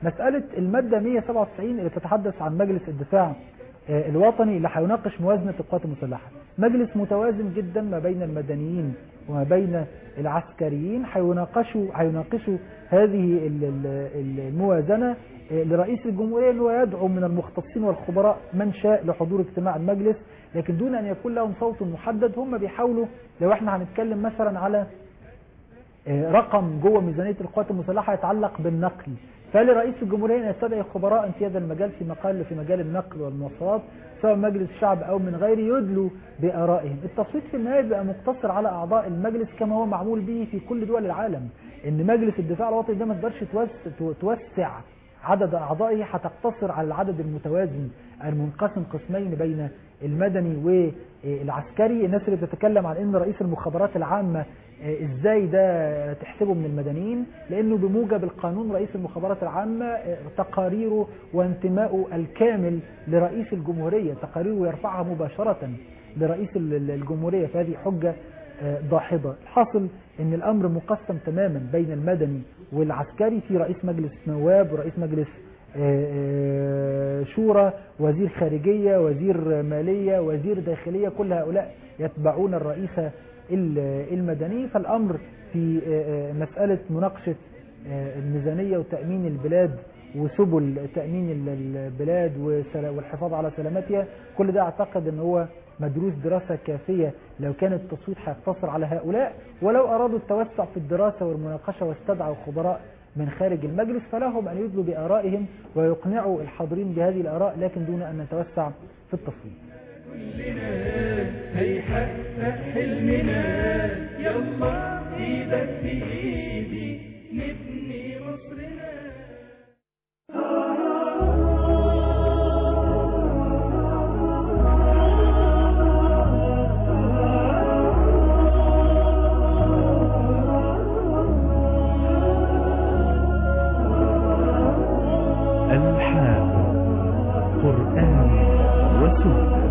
مسألة المادة 197 اللي تتحدث عن مجلس الدفاع آه، الوطني اللي هيناقش موازنة القوات المسلحة مجلس متوازن جدا ما بين المدنيين وما بين العسكريين هيناقشوا هيناقشوا هذه ال- ال- الموازنة آه، لرئيس الجمهورية أنه يدعو من المختصين والخبراء من شاء لحضور اجتماع المجلس لكن دون أن يكون لهم صوت محدد هم بيحاولوا لو احنا هنتكلم مثلا على آه، رقم جوه ميزانية القوات المسلحة يتعلق بالنقل فلرئيس الجمهورية أن يستدعي خبراء في هذا المجال في مقال في مجال النقل والمواصلات سواء مجلس الشعب أو من غيره يدلوا بآرائهم التصويت في النهاية بيبقى مقتصر على أعضاء المجلس كما هو معمول به في كل دول العالم إن مجلس الدفاع الوطني ده ما تقدرش توس- توسع عدد أعضائه هتقتصر على العدد المتوازن المنقسم قسمين بين المدني والعسكري الناس اللي بتتكلم عن ان رئيس المخابرات العامة آه، ازاي ده تحسبه من المدنيين لانه بموجب القانون رئيس المخابرات العامة آه، تقاريره وانتمائه الكامل لرئيس الجمهورية تقاريره يرفعها مباشرة لرئيس ال- ال- الجمهورية فهذه حجة آه، داحضة الحاصل ان الامر مقسم تماما بين المدني والعسكري في رئيس مجلس نواب ورئيس مجلس آه، آه، شورى وزير خارجية وزير مالية وزير داخلية كل هؤلاء يتبعون الرئيس ال- المدني فالأمر في آه، آه، مسألة مناقشة آه، الميزانية وتأمين البلاد وسبل تأمين ال- البلاد وسلا- والحفاظ على سلامتها كل ده أعتقد أن هو مدروس دراسة كافية لو كان التصويت هيقتصر على هؤلاء ولو أرادوا التوسع في الدراسة والمناقشة واستدعوا خبراء من خارج المجلس فلهم أن يدلوا بآرائهم ويقنعوا الحاضرين بهذه الآراء لكن دون أن نتوسع في التصويت هيحقق حلمنا يلا ايدك في ايدي نبني مصرنا ألحان قرآن وسنة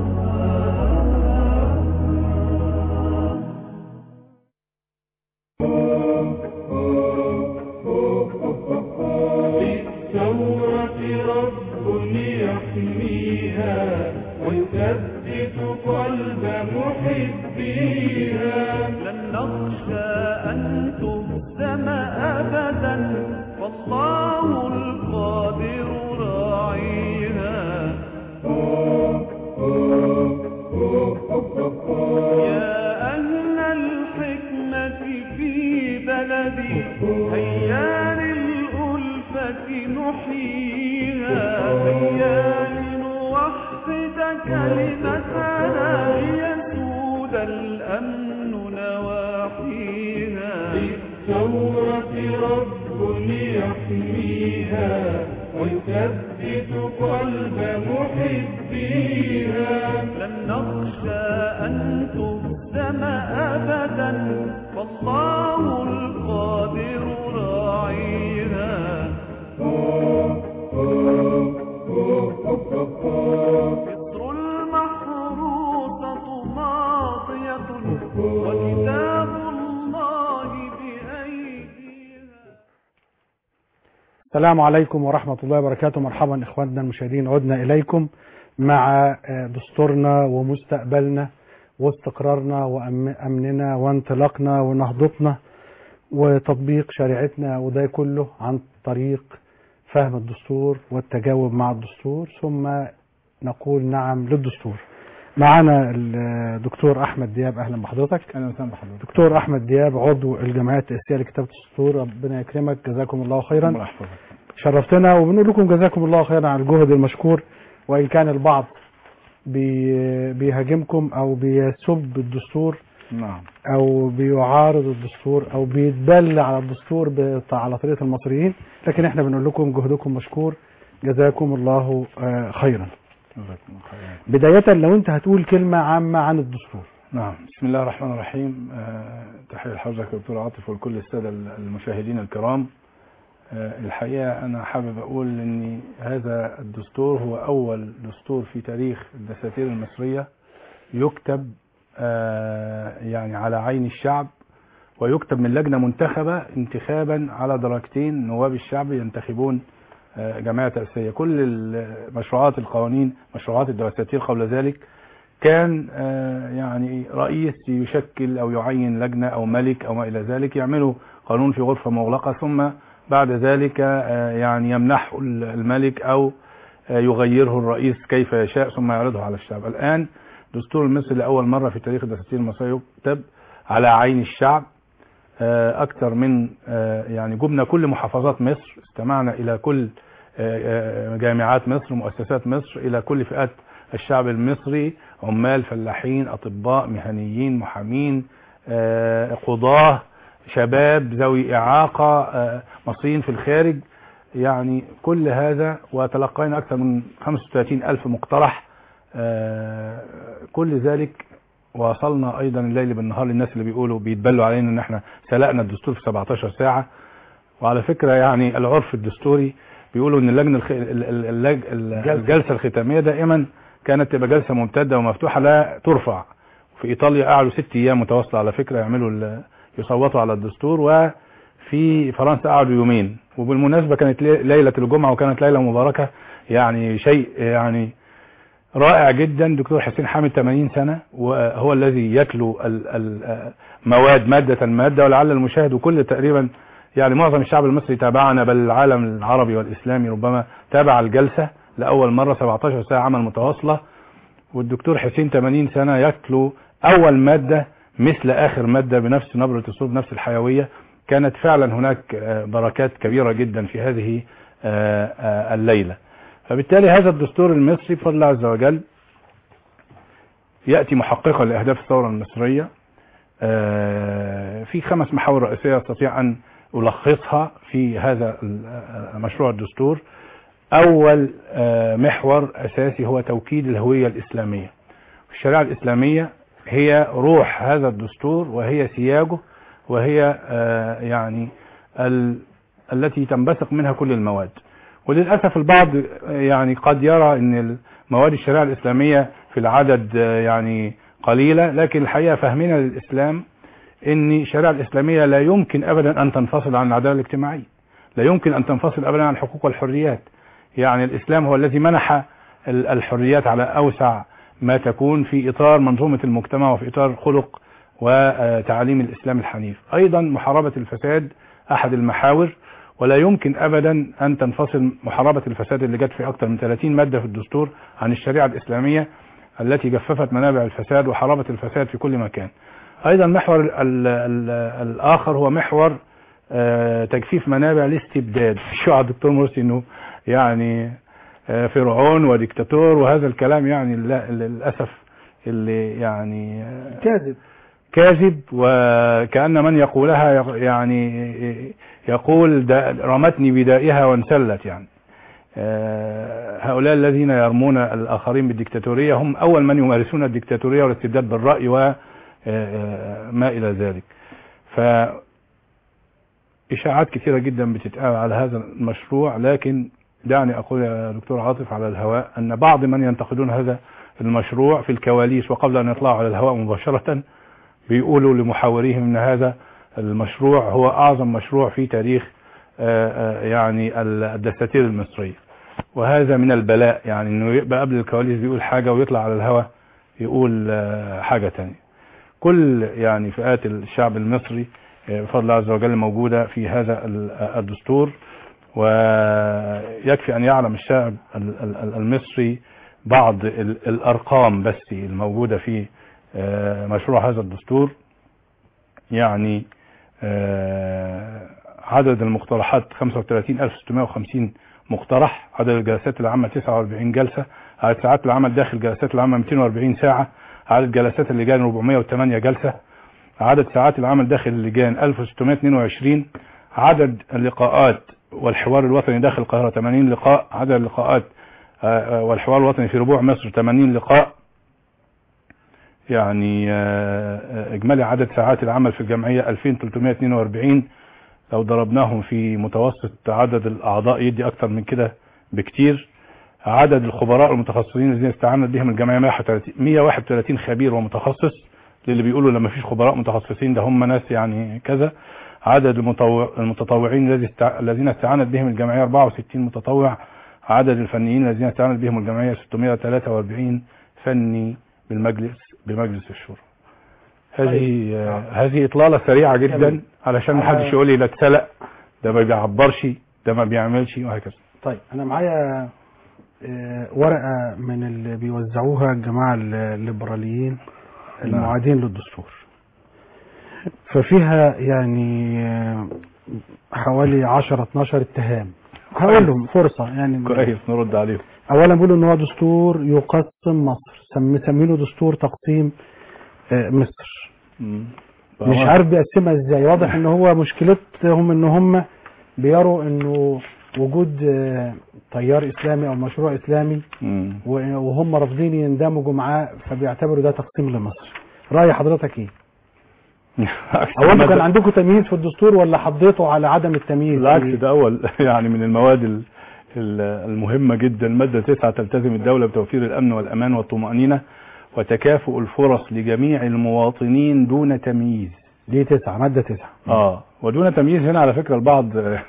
للثورة رب يحميها ويثبت قلب محبيها لن نخشى أن تهزم أبدا والله القادر راعيها يا أهل الحكمة في بلدي هيا للألفة نحييها هيا لنوحد كلمتنا ليسود الأمن نواحيها للثورة رب يحميها ويثبت قلب محبيها لن نخشى أن تهزم أبدا والله القادر راعيها مصر المحروسة ماضية وكتاب الله بأيديها السلام عليكم ورحمة الله وبركاته مرحبا إخواننا المشاهدين عدنا إليكم مع آه، دستورنا ومستقبلنا واستقرارنا وأمننا وانطلاقنا ونهضتنا وتطبيق شريعتنا وده كله عن طريق فهم الدستور والتجاوب مع الدستور ثم نقول نعم للدستور معنا الدكتور أحمد دياب أهلا بحضرتك اهلا وسهلا بحضرتك دكتور أحمد دياب عضو الجمعية التأسيسية لكتابة الدستور ربنا يكرمك جزاكم الله خيرا الله يحفظك شرفتنا وبنقول لكم جزاكم الله خيرا على الجهد المشكور وإن كان البعض بي- بيهاجمكم أو بيسب الدستور نعم أو بيعارض الدستور أو بيتبل على الدستور بط- على طريقة المصريين لكن احنا بنقول لكم جهدكم مشكور جزاكم الله آه، خيرا جزاكم الله خيرا بداية لو انت هتقول كلمة عامة عن الدستور نعم بسم الله الرحمن الرحيم آه، تحية لحضرتك يا دكتور عاطف ولكل السادة المشاهدين الكرام آه، الحقيقة أنا حابب أقول أن هذا الدستور هو أول دستور في تاريخ الدساتير المصرية يكتب آه، يعني على عين الشعب ويكتب من لجنة منتخبة انتخابا على درجتين نواب الشعب ينتخبون آه، جمعية تأسيسية كل المشروعات القوانين مشروعات الدساتير قبل ذلك كان آه، يعني رئيس يشكل أو يعين لجنة أو ملك أو ما إلى ذلك يعملوا قانون في غرفة مغلقة ثم بعد ذلك آه، يعني يمنحه الملك أو آه، يغيره الرئيس كيف يشاء ثم يعرضه على الشعب الآن دستور المصري لأول مرة في تاريخ الدساتير المصرية يكتب على عين الشعب آه، أكثر من آه، يعني جبنا كل محافظات مصر استمعنا إلى كل آه، آه، جامعات مصر مؤسسات مصر إلى كل فئات الشعب المصري عمال فلاحين أطباء مهنيين محامين آه، قضاة شباب ذوي إعاقة آه، مصريين في الخارج يعني كل هذا وتلقينا أكثر من 35 ألف مقترح آه، كل ذلك وصلنا أيضا الليل بالنهار للناس اللي بيقولوا بيتبلوا علينا إن احنا سلقنا الدستور في 17 ساعة وعلى فكرة يعني العرف الدستوري بيقولوا ان اللجنة الخ... ال- ال- اللج... ال- الجلسة الختامية دائما كانت تبقى جلسة ممتدة ومفتوحة لا ترفع في ايطاليا قعدوا ست ايام متواصلة على فكرة يعملوا ال... يصوتوا على الدستور وفي فرنسا قعدوا يومين وبالمناسبة كانت لي- ليلة الجمعة وكانت ليلة مباركة يعني شيء يعني رائع جدا دكتور حسين حامد 80 سنة وهو الذي يتلو ال- ال- مواد مادة مادة ولعل المشاهد وكل تقريبا يعني معظم الشعب المصري تابعنا بل العالم العربي والإسلامي ربما تابع الجلسة لأول مرة 17 ساعة عمل متواصلة والدكتور حسين 80 سنة يتلو أول مادة مثل آخر مادة بنفس نبرة الصوت بنفس الحيوية كانت فعلا هناك آه، بركات كبيرة جدا في هذه آه، آه، الليلة فبالتالي هذا الدستور المصري بفضل الله عز وجل يأتي محققا لأهداف الثورة المصرية آه، في خمس محاور رئيسية أستطيع أن ألخصها في هذا ال- آه، مشروع الدستور أول آه، محور أساسي هو توكيد الهوية الإسلامية الشريعة الإسلامية هي روح هذا الدستور وهي سياجه وهي آه، يعني ال- التي تنبثق منها كل المواد وللأسف البعض يعني قد يرى أن مواد الشريعة الإسلامية في العدد آه، يعني قليلة لكن الحقيقة فهمنا للإسلام أن الشريعة الإسلامية لا يمكن أبدا أن تنفصل عن العدالة الاجتماعية لا يمكن أن تنفصل أبدا عن الحقوق والحريات يعني الإسلام هو الذي منح ال- الحريات على أوسع ما تكون في إطار منظومة المجتمع وفي إطار خلق وتعاليم الإسلام الحنيف أيضا محاربة الفساد أحد المحاور ولا يمكن أبدا أن تنفصل محاربة الفساد اللي جت في أكثر من 30 مادة في الدستور عن الشريعة الإسلامية التي جففت منابع الفساد وحاربت الفساد في كل مكان أيضا محور ال ال الآخر هو محور آه، تجفيف منابع الاستبداد شو على الدكتور مرسي انه يعني آه، فرعون وديكتاتور وهذا الكلام يعني لا- للأسف اللي يعني آه، كاذب كاذب وكأن من يقولها يق- يعني يقول دا- رمتني بدائها وانسلت يعني آه، هؤلاء الذين يرمون الآخرين بالديكتاتورية هم أول من يمارسون الديكتاتورية والاستبداد بالرأي وما إلى ذلك ف إشاعات كثيرة جدا بتتقال على هذا المشروع لكن دعني أقول يا دكتور عاطف على الهواء أن بعض من ينتقدون هذا المشروع في الكواليس وقبل أن يطلعوا على الهواء مباشرة بيقولوا لمحاوريهم ان هذا المشروع هو اعظم مشروع في تاريخ آه، آه، يعني الدساتير المصرية وهذا من البلاء يعني انه يبقى قبل الكواليس بيقول حاجة ويطلع على الهواء يقول آه، حاجة تانية كل يعني فئات الشعب المصري آه، بفضل الله عز وجل موجودة في هذا ال- الدستور ويكفي أن يعلم الشعب ال- ال- المصري بعض ال- الأرقام بس الموجودة في آه، مشروع هذا الدستور يعني آه، عدد المقترحات 35650 مقترح عدد الجلسات العامة 49 جلسة عدد ساعات العمل داخل الجلسات العامة 240 ساعة عدد جلسات اللجان 408 جلسة عدد ساعات العمل داخل اللجان 1622 عدد اللقاءات والحوار الوطني داخل القاهرة 80 لقاء عدد اللقاءات آه، آه، والحوار الوطني في ربوع مصر 80 لقاء يعني آه، آه، اجمالي عدد ساعات العمل في الجمعية 2342 لو ضربناهم في متوسط عدد الاعضاء يدي اكتر من كده بكتير عدد الخبراء المتخصصين الذين استعانت بهم الجمعية 131 131 خبير ومتخصص للي بيقولوا لما فيش خبراء متخصصين ده هم ناس يعني كذا عدد المطوع- المتطوعين الذي استع- الذين استعانت بهم الجمعية 64 متطوع عدد الفنيين الذين استعانت بهم الجمعية 643 فني بالمجلس بمجلس الشورى هذه آه، هذه إطلالة سريعة جدا جميل. علشان ما حدش يقول لي ده اتسلق ده ما بيعبرش ده ما بيعملش وهكذا طيب انا معايا آه، ورقه من اللي بيوزعوها الجماعه الليبراليين المعادين للدستور ففيها يعني آه، حوالي 10 12 اتهام هقول لهم فرصه يعني كويس نرد عليهم اولا بيقولوا ان هو دستور يقسم مصر سم- مسمينه دستور تقسيم آه، مصر مش عارف بيقسمها ازاي واضح ان هو مشكلتهم ان هم بيروا انه وجود آه، تيار اسلامي او مشروع اسلامي مم. و- وهم رافضين يندمجوا معاه فبيعتبروا ده تقسيم لمصر راي حضرتك ايه او انتوا كان عندكم تمييز في الدستور ولا حضيتوا على عدم التمييز بالعكس في- ده اول يعني من المواد ال- ال- المهمة جدا مادة تسعة تلتزم الدولة بتوفير الأمن والأمان والطمأنينة وتكافؤ الفرص لجميع المواطنين دون تمييز دي تسعة مادة تسعة اه ودون تمييز هنا على فكرة البعض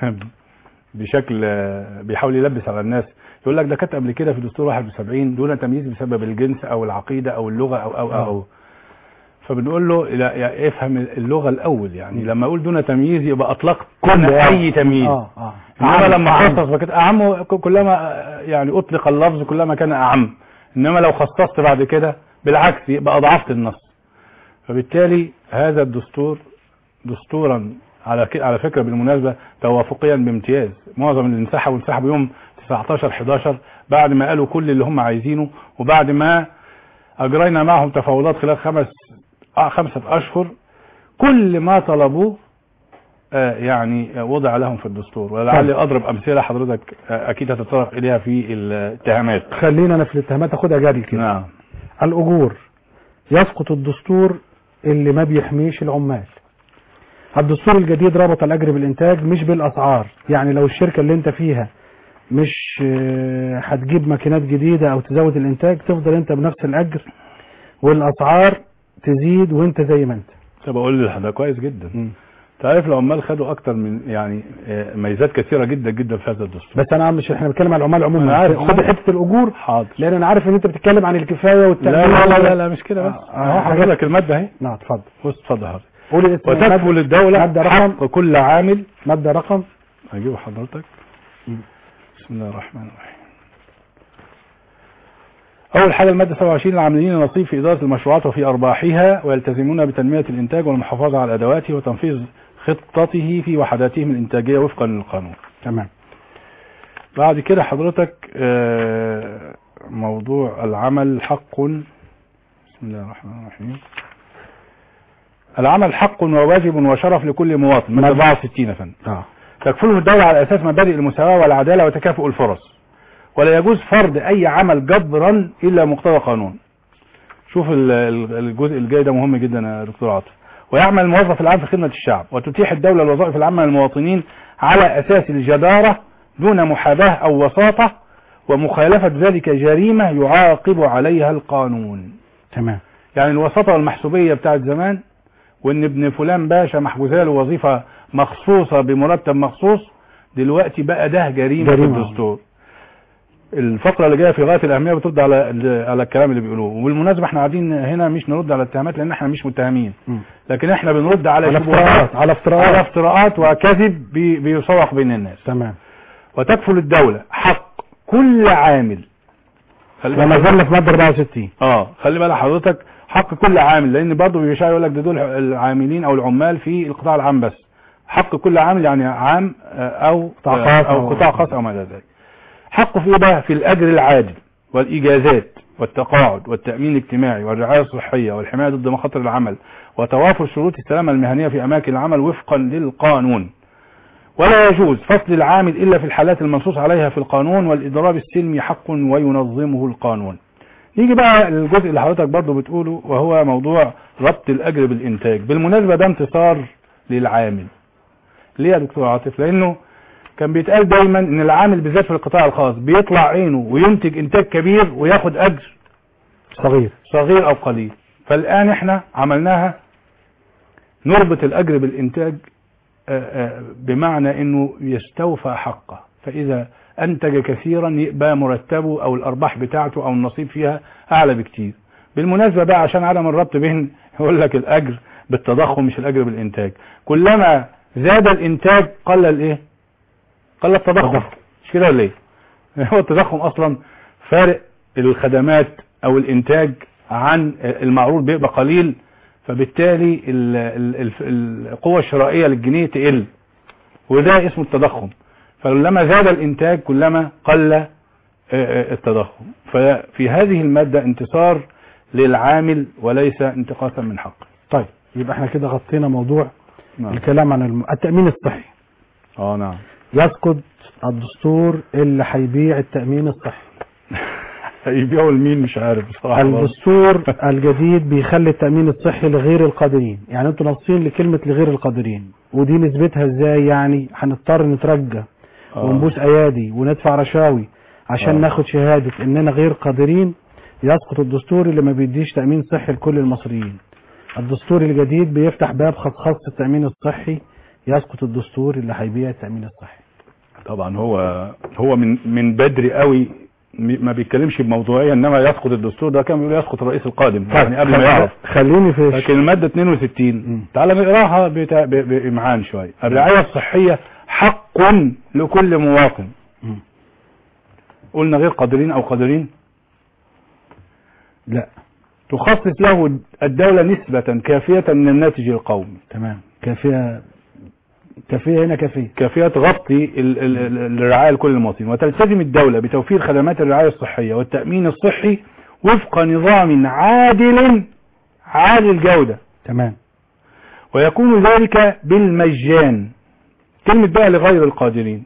بشكل آه، بيحاول يلبس على الناس يقول لك ده كانت قبل كده في دستور 71 دون تمييز بسبب الجنس او العقيدة او اللغة او او او, أو. فبنقول له لا يعني افهم اللغة الاول يعني لما اقول دون تمييز يبقى اطلقت كل اي تمييز اه اه انما عام- لما عام. خصص فكانت اعم ك- كلما آه، يعني اطلق اللفظ كلما كان اعم انما لو خصصت بعد كده بالعكس يبقى اضعفت النص فبالتالي هذا الدستور دستورا على ك- على فكره بالمناسبه توافقيا بامتياز معظم اللي انسحبوا انسحبوا يوم 19 11 بعد ما قالوا كل اللي هم عايزينه وبعد ما اجرينا معهم تفاوضات خلال خمس آه، خمسه اشهر كل ما طلبوه آه، يعني آه، وضع لهم في الدستور ولعلي اضرب امثله حضرتك آه، اكيد هتتطرق اليها في الاتهامات خلينا انا في الاتهامات اخدها جري كده نعم الاجور يسقط الدستور اللي ما بيحميش العمال الدستور الجديد ربط الاجر بالانتاج مش بالاسعار يعني لو الشركه اللي انت فيها مش آه، هتجيب ماكينات جديده او تزود الانتاج تفضل انت بنفس الاجر والاسعار تزيد وانت زي ما انت طب اقول لحضرتك كويس جدا تعرف العمال خدوا اكتر من يعني آه، ميزات كثيره جدا جدا في هذا الدستور بس انا مش احنا بنتكلم على العمال أنا عموما عارف. خد حته الاجور حاضر لان انا عارف ان انت بتتكلم عن الكفايه لا والتامين لا لا لا, لا مش كده بس آه، اهو حاجات- حضرتك الماده اهي نعم اتفضل بص اتفضل حضرتك قول الاسم وتكفل الدوله مادة رقم حق كل عامل ماده رقم هجيبه حضرتك بسم الله الرحمن الرحيم أول حاجة المادة 27 العاملين نصيب في إدارة المشروعات وفي أرباحها ويلتزمون بتنمية الإنتاج والمحافظة على أدواته وتنفيذ خطته في وحداتهم الإنتاجية وفقا للقانون تمام بعد كده حضرتك آه، موضوع العمل حق بسم الله الرحمن الرحيم العمل حق وواجب وشرف لكل مواطن مادة 64 يا فندم اه تكفله الدولة على أساس مبادئ المساواة والعدالة وتكافؤ الفرص ولا يجوز فرض أي عمل جبرا إلا مقتضى قانون شوف ال- ال- الجزء الجاي ده مهم جدا يا دكتور عاطف ويعمل الموظف العام في خدمة الشعب وتتيح الدولة الوظائف العامة للمواطنين على أساس الجدارة دون محاباة أو وساطة ومخالفة ذلك جريمة يعاقب عليها القانون تمام يعني الوساطة والمحسوبية بتاعت زمان وان ابن فلان باشا محجوزة له وظيفة مخصوصة بمرتب مخصوص دلوقتي بقى ده جريمة, في جريمة. الدستور الفقرة اللي جاية في غاية الأهمية بترد على على الكلام اللي بيقولوه وبالمناسبة احنا قاعدين هنا مش نرد على الاتهامات لأن احنا مش متهمين مم. لكن احنا بنرد على على شبهات افتراءات على افتراءات على افتراءات وكذب بي- بيسوق بين الناس تمام وتكفل الدولة حق كل عامل خلي لما بالك- زلنا في ماده 64 اه خلي بالك حضرتك حق كل عامل لان برضه بيشاع يقول لك ده دول العاملين او العمال في القطاع العام بس حق كل عامل يعني عام آه، او قطاع آه، خاص او أو- قطاع خاص او ما الى ذلك حقه في ايه بقى في الاجر العادل والاجازات والتقاعد والتامين الاجتماعي والرعايه الصحيه والحمايه ضد مخاطر العمل وتوافر شروط السلامه المهنيه في اماكن العمل وفقا للقانون ولا يجوز فصل العامل الا في الحالات المنصوص عليها في القانون والاضراب السلمي حق وينظمه القانون نيجي بقى للجزء اللي حضرتك برضو بتقوله وهو موضوع ربط الاجر بالانتاج بالمناسبه ده انتصار للعامل ليه يا دكتور عاطف لانه كان بيتقال دايما ان العامل بالذات في القطاع الخاص بيطلع عينه وينتج انتاج كبير وياخد اجر صغير صغير او قليل فالان احنا عملناها نربط الاجر بالانتاج آه، آه، بمعنى انه يستوفى حقه فاذا انتج كثيرا يبقى مرتبه او الارباح بتاعته او النصيب فيها اعلى بكتير بالمناسبة بقى عشان عدم الربط بين يقول لك الاجر بالتضخم مش الاجر بالانتاج كلما زاد الانتاج قل الايه قل التضخم مش كده ولا ايه هو التضخم اصلا فارق الخدمات او الانتاج عن المعروض بيبقى قليل فبالتالي ال- ال- ال- القوة الشرائية للجنيه تقل وده اسمه التضخم فلما زاد الانتاج كلما قل آه، آه، التضخم ففي هذه المادة انتصار للعامل وليس انتقاصا من حقه طيب يبقى احنا كده غطينا موضوع نعم الكلام عن الم... التأمين الصحي اه نعم يسقط الدستور اللي هيبيع التأمين الصحي يبيعوا لمين مش عارف بصراحة برضه. الدستور الجديد بيخلي التأمين الصحي لغير القادرين يعني انتوا ناصين لكلمة لغير القادرين ودي نسبتها ازاي يعني هنضطر نترجى آه. ونبوس ايادي وندفع رشاوي عشان آه. ناخد شهادة اننا غير قادرين يسقط الدستور اللي ما بيديش تأمين صحي لكل المصريين الدستور الجديد بيفتح باب خصخصة التأمين الصحي يسقط الدستور اللي هيبيع التأمين الصحي طبعا هو هو من من بدري قوي م- ما بيتكلمش بموضوعيه انما يسقط الدستور ده كان بيقول يسقط الرئيس القادم يعني قبل ما يعرف خليني في لكن الماده 62 مم. تعالى نقراها بتا- ب- بامعان شويه الرعايه الصحيه حق لكل مواطن مم. قلنا غير قادرين او قادرين لا تخصص له الدوله نسبه كافيه من الناتج القومي تمام كافية كافية هنا كافية كافية تغطي ال- ال- ال- الرعاية لكل المواطنين وتلتزم الدولة بتوفير خدمات الرعاية الصحية والتأمين الصحي وفق نظام عادل عالي الجودة تمام ويكون ذلك بالمجان كلمة بقى لغير القادرين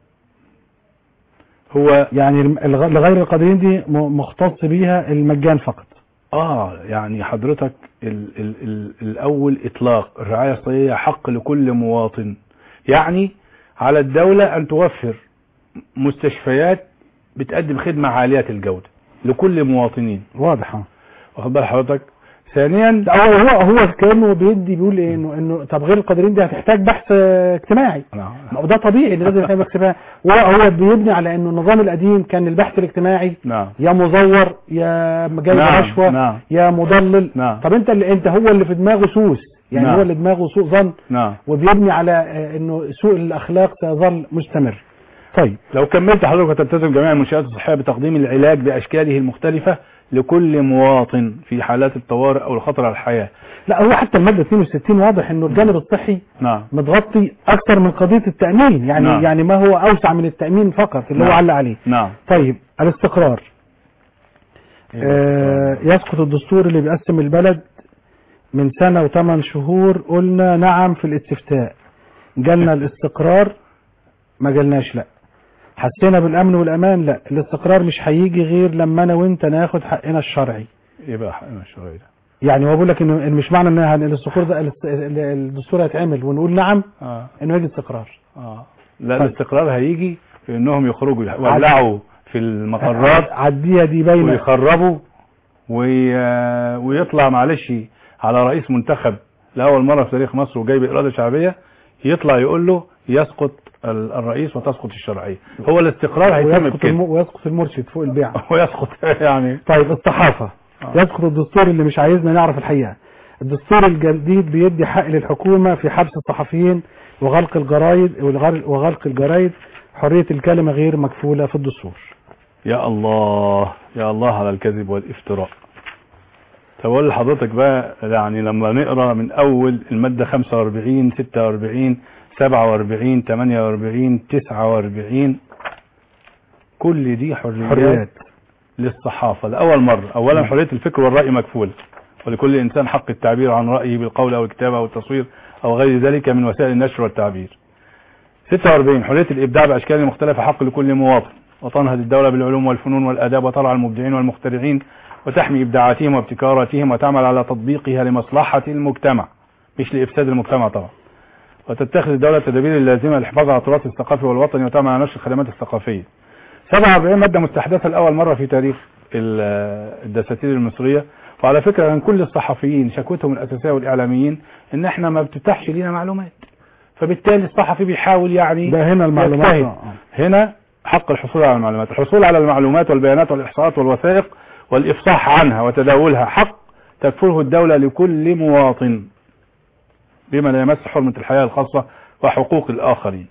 هو يعني الغ- لغير القادرين دي م- مختص بيها المجان فقط اه يعني حضرتك ال ال ال الاول اطلاق الرعاية الصحية حق لكل مواطن يعني على الدولة ان توفر مستشفيات بتقدم خدمة عالية الجودة لكل مواطنين واضح اه واخد بال حضرتك ثانيا لا، هو هو هو كانه بيدي بيقول ايه انه انه طب غير القادرين دي هتحتاج بحث آه، اجتماعي نعم. ما هو ده طبيعي ان لازم يحتاج بحث اجتماعي هو هو بيبني على انه النظام القديم كان البحث الاجتماعي نعم يا مزور يا جايب نعم، رشوه نعم. يا مضلل نعم. طب انت اللي انت هو اللي في دماغه سوس يعني نعم. هو اللي دماغه سوء ظن نعم وبيبني على آه، انه سوء الاخلاق سيظل مستمر طيب لو كملت حضرتك تلتزم جميع المنشآت الصحية بتقديم العلاج بأشكاله المختلفة لكل مواطن في حالات الطوارئ أو الخطر على الحياة لا هو حتى الماده 62 واضح انه الجانب الصحي نعم متغطي اكثر من قضيه التامين يعني نعم. يعني ما هو اوسع من التامين فقط اللي هو نعم. علق عليه نعم طيب الاستقرار آه يسقط الدستور اللي بيقسم البلد من سنة وثمان شهور قلنا نعم في الاستفتاء جالنا الاستقرار ما جالناش لا حسينا بالامن والامان لا الاستقرار مش هيجي غير لما انا وانت ناخد حقنا الشرعي يبقى حقنا الشرعي ده يعني هو بيقول لك انه إن مش معنى ان هن- الاستقرار ده الاست- الدستور هيتعمل ونقول نعم آه. انه يجي استقرار آه. لا طيب. الاستقرار هيجي في انهم يخرجوا يولعوا في المقرات عديها دي باينه ويخربوا وي... ويطلع معلش على رئيس منتخب لأول مرة في تاريخ مصر وجايب إرادة شعبية يطلع يقول له يسقط ال- الرئيس وتسقط الشرعية هو الاستقرار هيتم ويسقط, الم... بكده ويسقط المرشد فوق البيع ويسقط يعني طيب الصحافة آه. يسقط الدستور اللي مش عايزنا نعرف الحقيقة الدستور الجديد بيدي حق للحكومة في حبس الصحفيين وغلق الجرايد والغر- وغلق الجرايد حرية الكلمة غير مكفولة في الدستور يا الله يا الله على الكذب والافتراء طب اقول لحضرتك بقى يعني لما نقرا من اول الماده 45 46 47 48 49 كل دي حريات, حريات للصحافه لاول مره اولا حريه الفكر والراي مكفوله ولكل انسان حق التعبير عن رايه بالقول او الكتابه او التصوير او غير ذلك من وسائل النشر والتعبير 46 حريه الابداع باشكال مختلفه حق لكل مواطن وتنهض الدولة بالعلوم والفنون والآداب وترعى المبدعين والمخترعين وتحمي إبداعاتهم وابتكاراتهم وتعمل على تطبيقها لمصلحة المجتمع مش لإفساد المجتمع طبعا وتتخذ الدولة التدابير اللازمة للحفاظ على التراث الثقافي والوطني وتعمل على نشر الخدمات الثقافية 47 مادة مستحدثة لأول مرة في تاريخ ال- الدساتير المصرية وعلى فكرة كان كل الصحفيين شكوتهم الأساسية والإعلاميين إن إحنا ما بتتاحش لينا معلومات فبالتالي الصحفي بيحاول يعني ده هنا المعلومات يجتهد. آه. هنا حق الحصول على المعلومات الحصول على المعلومات والبيانات والإحصاءات والوثائق والإفصاح عنها وتداولها حق تكفله الدولة لكل مواطن بما لا يمس حرمة الحياة الخاصة وحقوق الآخرين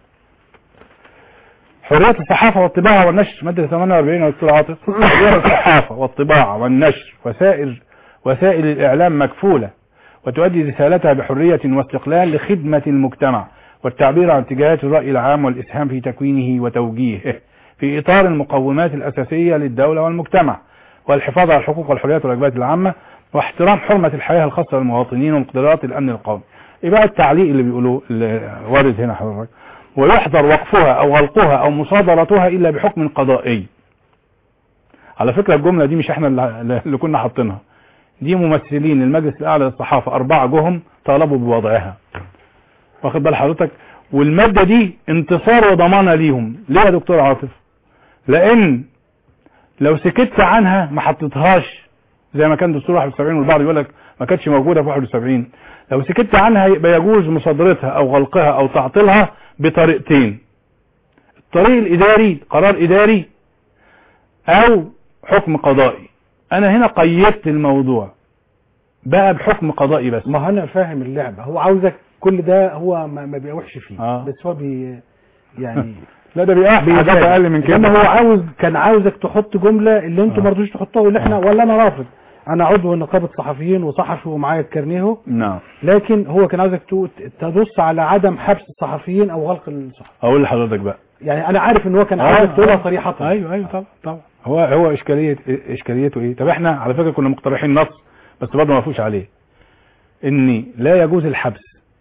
حرية الصحافة والطباعة والنشر مادة 48 يا دكتور عاطف حرية الصحافة والطباعة والنشر وسائر وسائل الإعلام مكفولة وتؤدي رسالتها بحرية واستقلال لخدمة المجتمع والتعبير عن اتجاهات الرأي العام والإسهام في تكوينه وتوجيهه في إطار المقومات الأساسية للدولة والمجتمع والحفاظ على الحقوق والحريات والواجبات العامة واحترام حرمة الحياة الخاصة للمواطنين ومقدرات الأمن القومي يبقى التعليق اللي بيقولوه اللي وارد هنا حضرتك ويحظر وقفها أو غلقها أو مصادرتها إلا بحكم قضائي على فكرة الجملة دي مش احنا اللي اللي كنا حاطينها دي ممثلين المجلس الأعلى للصحافة أربعة جهم طالبوا بوضعها واخد بال حضرتك والمادة دي انتصار وضمانة ليهم ليه يا دكتور عاطف لأن لو سكت عنها ما حطيتهاش زي ما كان دستور 71 والبعض يقول لك ما كانتش موجودة في 71 لو سكت عنها يبقى يجوز مصادرتها أو غلقها أو تعطيلها بطريقتين الطريق الإداري قرار إداري أو حكم قضائي أنا هنا قيدت الموضوع بقى بحكم قضائي بس ما انا فاهم اللعبة هو عاوزك كل ده هو ما, ما بيقوحش فيه آه. بس هو بي يعني لا ده بيقع حاجات بيزاد. أقل من كده انما هو عاوز كان عاوزك تحط جملة اللي انتوا آه. ما رضوش تحطوها واللي احنا ولا انا رافض انا عضو نقابة صحفيين وصحفي ومعايا الكارنيه نعم لكن هو كان عاوزك تو- تدوس على عدم حبس الصحفيين او غلق الصحف أقول لحضرتك بقى يعني انا عارف ان هو كان آه، عاوزك تقولها آه. صريحة ايوه ايوه طبعا طبعا هو هو اشكاليه اشكاليته ايه طب احنا على فكره كنا مقترحين نص بس برضه ما فيش عليه ان لا يجوز الحبس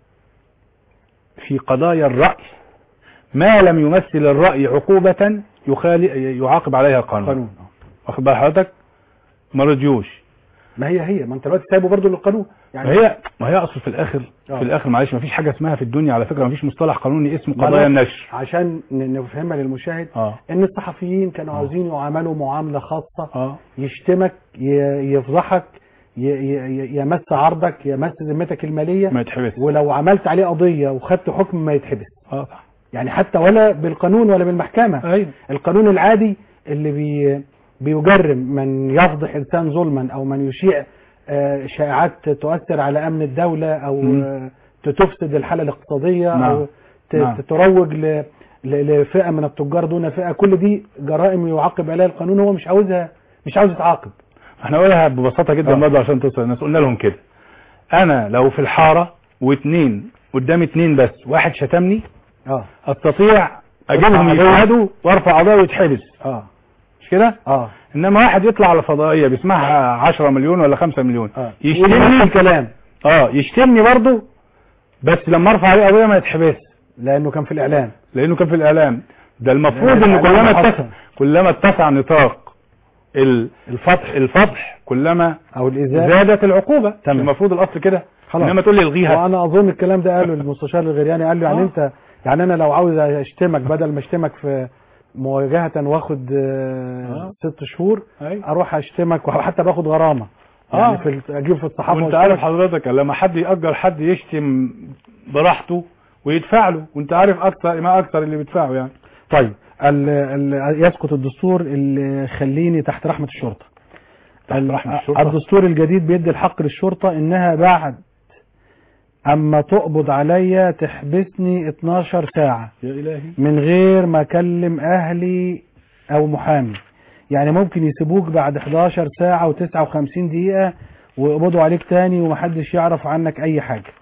في قضايا الراي ما لم يمثل الراي عقوبه يخالي يعاقب عليها القانون قانون آه. واخد بال حضرتك ما رضيوش ما هي هي ما انت دلوقتي سايبه برضه للقانون ما هي ما هي اصل في الاخر آه. في الاخر معلش ما فيش حاجه اسمها في الدنيا على فكره ما فيش مصطلح قانوني اسمه ما قضايا أنا- النشر عشان ن- نفهمها للمشاهد اه ان الصحفيين كانوا عاوزين يعاملوا معاملة خاصة اه يشتمك ي- يفضحك ي- ي- يمس عرضك يمس ذمتك المالية ما يتحبس ولو عملت عليه قضية وخدت حكم ما يتحبس اه صح يعني حتى ولا بالقانون ولا بالمحكمة ايوه القانون العادي اللي بي بيجرم من يفضح إنسان ظلما أو من يشيع آه، شائعات تؤثر على أمن الدولة أو مم. آه، تفسد الحالة الاقتصادية نعم. أو ت- نعم. تروج ل- ل- لفئة من التجار دون فئة كل دي جرائم يعاقب عليها القانون هو مش عاوزها مش عاوز يتعاقب احنا قولها ببساطة جدا آه. برضه عشان توصل الناس قلنا لهم كده انا لو في الحارة واثنين قدامي اثنين بس واحد شتمني اه استطيع اجيبهم قضية. يشهدوا وارفع قضايا ويتحبس اه مش كده اه انما واحد يطلع على فضائية بيسمعها 10 مليون ولا 5 مليون اه يشتمني ونفس الكلام اه يشتمني برضه بس لما ارفع عليه قضية ما يتحبس لأنه كان في الإعلام لانه كان في الاعلام ده المفروض لأن ان الإعلام كلما حصل. اتسع كلما اتسع نطاق ال- الفتح الفضح كلما أو الإزالة زادت العقوبة تمام. المفروض الاصل كده خلاص. انما تقول لي الغيها وانا اظن الكلام ده قاله المستشار الغرياني قال له يعني آه. انت يعني انا لو عاوز اشتمك بدل ما اشتمك في مواجهة واخد آه، آه. ست شهور أيوة. اروح اشتمك وحتى باخد غرامة يعني آه. في ال- اجيب في الصحافة وانت واشتمك. عارف حضرتك لما حد يأجر حد يشتم براحته ويدفع له وانت عارف اكثر ما اكثر اللي بيدفعه يعني طيب ال ال يسقط الدستور اللي خليني تحت رحمة الشرطة تحت ال- رحمة الشرطة. الدستور الجديد بيدي الحق للشرطة انها بعد اما تقبض عليا تحبسني 12 ساعة يا الهي من غير ما اكلم اهلي او محامي يعني ممكن يسيبوك بعد 11 ساعة و59 دقيقة ويقبضوا عليك تاني ومحدش يعرف عنك اي حاجة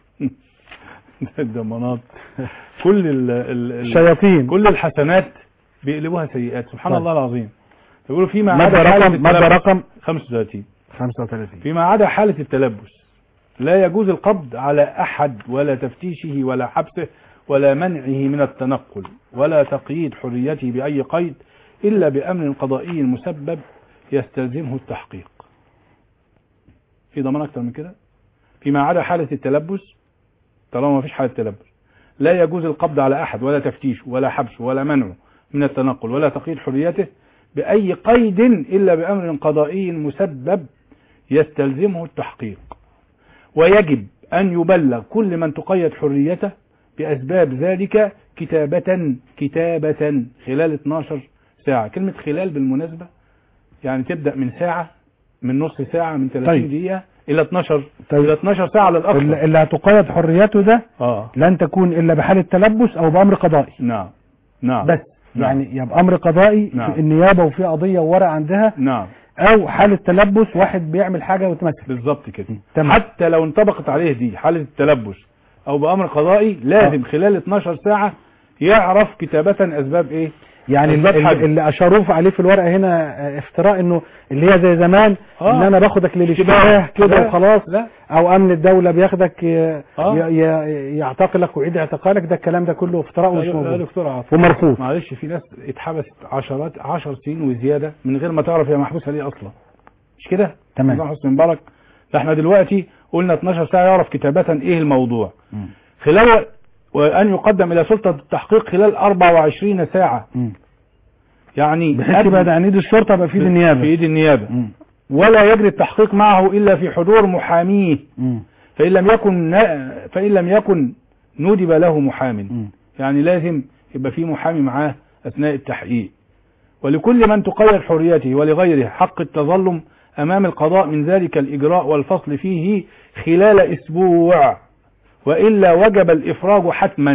الضمانات كل ال ال ال الشياطين كل الحسنات بيقلبوها سيئات سبحان طيب. الله العظيم يقولوا فيما مادة عدا حالة رقم مادة التلبس- رقم 35 35 فيما عدا حالة التلبس لا يجوز القبض على أحد ولا تفتيشه ولا حبسه ولا منعه من التنقل ولا تقييد حريته بأي قيد إلا بأمر قضائي مسبب يستلزمه التحقيق في ضمان أكتر من كده فيما عدا حالة التلبس طالما ما فيش حالة تلبس لا يجوز القبض على أحد ولا تفتيشه ولا حبسه ولا منعه من التنقل ولا تقييد حريته بأي قيد إلا بأمر قضائي مسبب يستلزمه التحقيق ويجب أن يبلغ كل من تقيد حريته بأسباب ذلك كتابة كتابة خلال 12 ساعة كلمة خلال بالمناسبة يعني تبدأ من ساعة من نص ساعة من 30 طيب. دقيقة إلى 12 طيب. إلى 12 ساعة على الأقصى اللي اللي هتقيد حريته ده آه لن تكون الا بحالة تلبس او بامر قضائي نعم نعم بس نعم. يعني يا بامر قضائي نعم. في النيابه وفي قضيه وورق عندها نعم او حاله تلبس واحد بيعمل حاجه ويتمسك بالظبط كده تمام. حتى لو انطبقت عليه دي حالة التلبس أو بأمر قضائي لازم خلال 12 ساعة يعرف كتابة أسباب إيه يعني أسباب اللي, حد. اللي اشاروه عليه في الورقه هنا آه، افتراء انه اللي هي زي زمان آه. ان انا باخدك للاشتباه اشتباه. كده لا. وخلاص لا او امن الدوله بياخدك ي- آه. ي- ي- يعتقلك ويعيد اعتقالك ده الكلام ده كله افتراء ومش لا لا موجود دكتور عاطف ومرفوض معلش في ناس اتحبست عشرات عشر سنين وزيادة من غير ما تعرف هي محبوسة ليه أصلا مش كده؟ تمام. نظام حسني مبارك ده احنا دلوقتي قلنا 12 ساعة يعرف كتابة ايه الموضوع مم. خلال وأن يقدم إلى سلطة التحقيق خلال 24 ساعة مم. يعني بحيث قبل- يبقى ده عنيد الشرطه يبقى في ايد النيابه في ايد النيابة مم. ولا يجري التحقيق معه إلا في حضور محاميه مم. فإن لم يكن فإن لم يكن ندب له محام مم. يعني لازم يبقى في محامي معاه أثناء التحقيق ولكل من تقيد حريته ولغيره حق التظلم أمام القضاء من ذلك الإجراء والفصل فيه خلال أسبوع وإلا وجب الإفراج حتما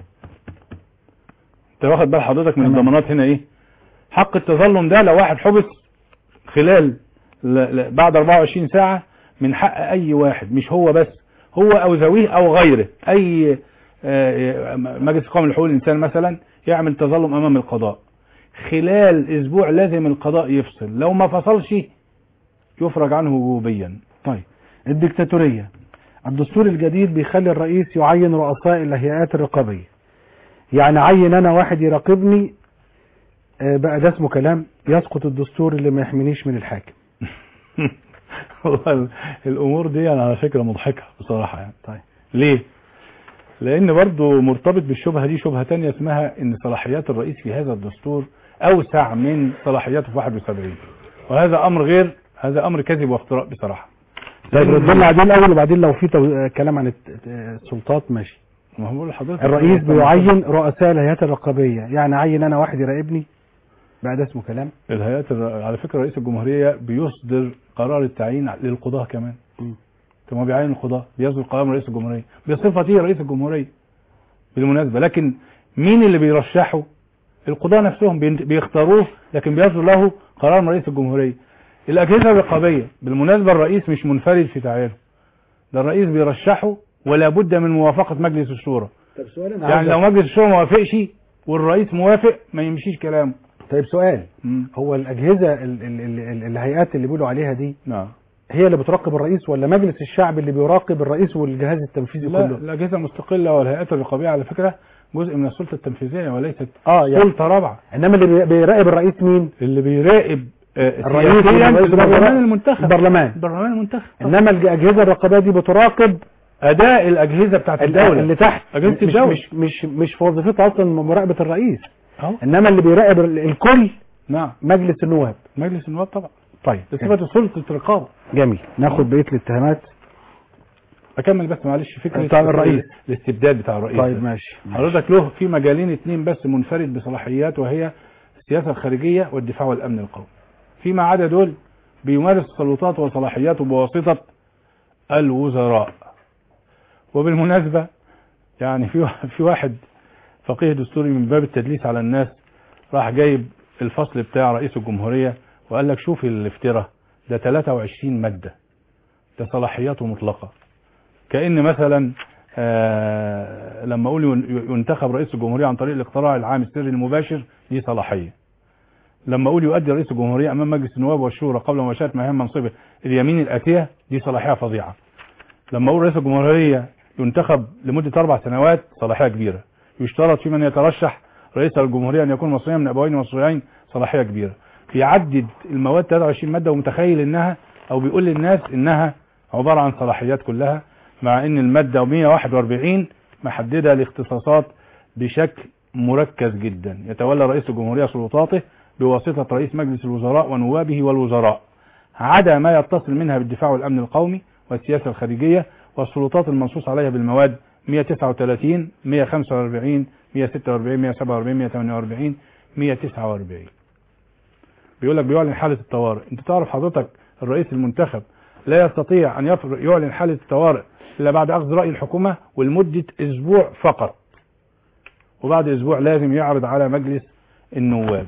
انت واخد بال حضرتك من تمام. الضمانات هنا ايه حق التظلم ده لو واحد حبس خلال ل- ل- بعد 24 ساعة من حق اي واحد مش هو بس هو او ذويه او غيره اي آه، مجلس قومي لحقوق الانسان مثلا يعمل تظلم امام القضاء خلال اسبوع لازم القضاء يفصل لو ما فصلش يفرج عنه وجوبيا طيب الدكتاتورية الدستور الجديد بيخلي الرئيس يعين رؤساء الهيئات الرقابية يعني عين انا واحد يراقبني آه، بقى ده اسمه كلام يسقط الدستور اللي ما يحمينيش من الحاكم والله ال- الامور دي يعني على فكرة مضحكة بصراحة يعني طيب ليه لان برضو مرتبط بالشبهة دي شبهة تانية اسمها ان صلاحيات الرئيس في هذا الدستور اوسع من صلاحياته في 71 وهذا امر غير هذا امر كذب وافتراء بصراحة طيب لأن- ردنا عليه الاول وبعدين لو في تو- آه، كلام عن الت- آه، السلطات ماشي ما هو بقول لحضرتك الرئيس بيعين رؤساء الهيئات الرقابية يعني عين انا واحد يراقبني بقى ده اسمه كلام الهيئات الر- على فكرة رئيس الجمهورية بيصدر قرار التعيين للقضاة كمان مم. ثم بيعين القضاة بيصدر قرار من رئيس الجمهورية بصفته رئيس الجمهورية بالمناسبة لكن مين اللي بيرشحه القضاة نفسهم بين- بيختاروه لكن بيصدر له قرار من رئيس الجمهورية الأجهزة الرقابية بالمناسبة الرئيس مش منفرد في تعيينه ده الرئيس بيرشحه ولا بد من موافقة مجلس الشورى طيب سؤال يعني لو مجلس الشورى ما وافقش والرئيس موافق ما يمشيش كلامه طيب سؤال مم. هو الاجهزه ال ال ال ال الهيئات اللي بيقولوا عليها دي نعم هي اللي بتراقب الرئيس ولا مجلس الشعب اللي بيراقب الرئيس والجهاز التنفيذي لا كله الأجهزة المستقلة والهيئات الرقابية على فكرة جزء من السلطة التنفيذية وليست اه يعني سلطة رابعة انما اللي بي- بيراقب الرئيس مين اللي بيراقب آه، الرئيس سياسيا والرئيس البرلمان والرئيس- المنتخب البرلمان البرلمان المنتخب انما الاجهزه الرقابيه دي بتراقب أداء الأجهزة بتاعت الدولة اللي تحت أجهزة مش الدولة. مش مش مش في وظيفتها اصلا مراقبه الرئيس أهو انما اللي بيراقب ال- الكل نعم مجلس النواب مجلس النواب طبعا طيب بصفة سلطة رقابة جميل ناخد بقيه الاتهامات أكمل بس معلش فكرة بتاع الرئيس. الاستبداد بتاع الرئيس طيب ده. ماشي حضرتك له في مجالين اتنين بس منفرد بصلاحيات وهي السياسة الخارجية والدفاع والأمن القومي فيما عدا دول بيمارس سلطاته وصلاحياته بواسطة الوزراء وبالمناسبة يعني في واحد- في واحد فقيه دستوري من باب التدليس على الناس راح جايب الفصل بتاع رئيس الجمهورية وقال لك شوف الافتراء ده 23 مادة ده صلاحياته مطلقة كأن مثلا آه لما اقول ين- ينتخب رئيس الجمهورية عن طريق الاقتراع العام السري المباشر دي صلاحية لما اقول يؤدي رئيس الجمهورية امام مجلس النواب والشورى قبل مباشرة مهام منصبه اليمين الاتية دي صلاحية فظيعة لما اقول رئيس الجمهورية ينتخب لمدة اربع سنوات صلاحية كبيرة يشترط في من يترشح رئيس الجمهورية ان يكون مصريا من ابوين مصريين صلاحية كبيرة بيعدد المواد 23 مادة ومتخيل انها او بيقول للناس انها عبارة عن صلاحيات كلها مع ان المادة 141 محددة الاختصاصات بشكل مركز جدا يتولى رئيس الجمهورية سلطاته بواسطة رئيس مجلس الوزراء ونوابه والوزراء عدا ما يتصل منها بالدفاع والأمن القومي والسياسة الخارجية والسلطات المنصوص عليها بالمواد 139 145 146 147 148 149 بيقول لك بيعلن حالة الطوارئ انت تعرف حضرتك الرئيس المنتخب لا يستطيع ان يفر- يعلن حالة الطوارئ الا بعد اخذ رأي الحكومة ولمدة اسبوع فقط وبعد اسبوع لازم يعرض على مجلس النواب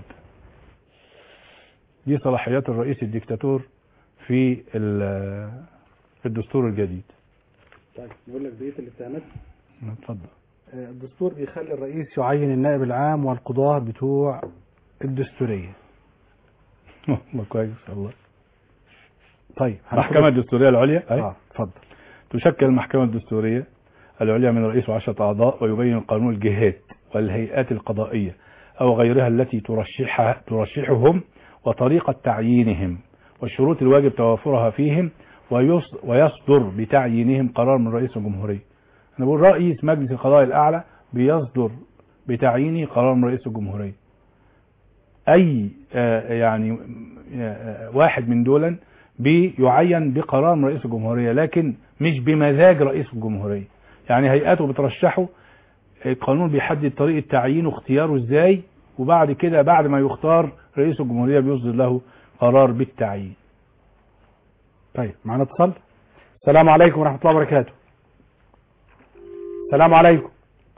دي صلاحيات الرئيس الدكتاتور في ال- في الدستور الجديد طيب نقول لك بقيه الاتهامات اتفضل آه، الدستور بيخلي الرئيس يعين النائب العام والقضاة بتوع الدستورية والله كويس والله طيب المحكمة الدستورية العليا أي. اه اتفضل تشكل المحكمة الدستورية العليا من رئيس وعشرة أعضاء ويبين قانون الجهات والهيئات القضائية أو غيرها التي ترشحها ترشحهم وطريقة تعيينهم والشروط الواجب توافرها فيهم ويص- ويصدر بتعيينهم قرار من رئيس الجمهورية أنا بقول رئيس مجلس القضاء الأعلى بيصدر بتعيينه قرار من رئيس الجمهورية أي آه، يعني آه، واحد من دولا بيعين بقرار من رئيس الجمهورية لكن مش بمزاج رئيس الجمهورية يعني هيئاته بترشحه القانون بيحدد طريقة تعيينه واختياره ازاي وبعد كده بعد ما يختار رئيس الجمهورية بيصدر له قرار بالتعيين طيب معانا اتصال السلام عليكم ورحمة الله وبركاته السلام عليكم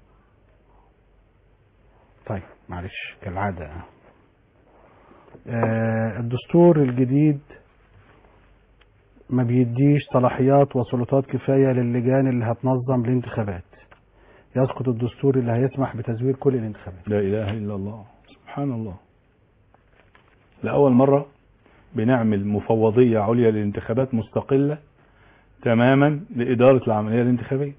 طيب معلش كالعادة آه الدستور الجديد ما بيديش صلاحيات وسلطات كفاية للجان اللي هتنظم الانتخابات يسقط الدستور اللي هيسمح بتزوير كل الانتخابات لا إله إلا الله سبحان الله لأول مرة بنعمل مفوضية عليا للانتخابات مستقلة تماما لإدارة العملية الانتخابية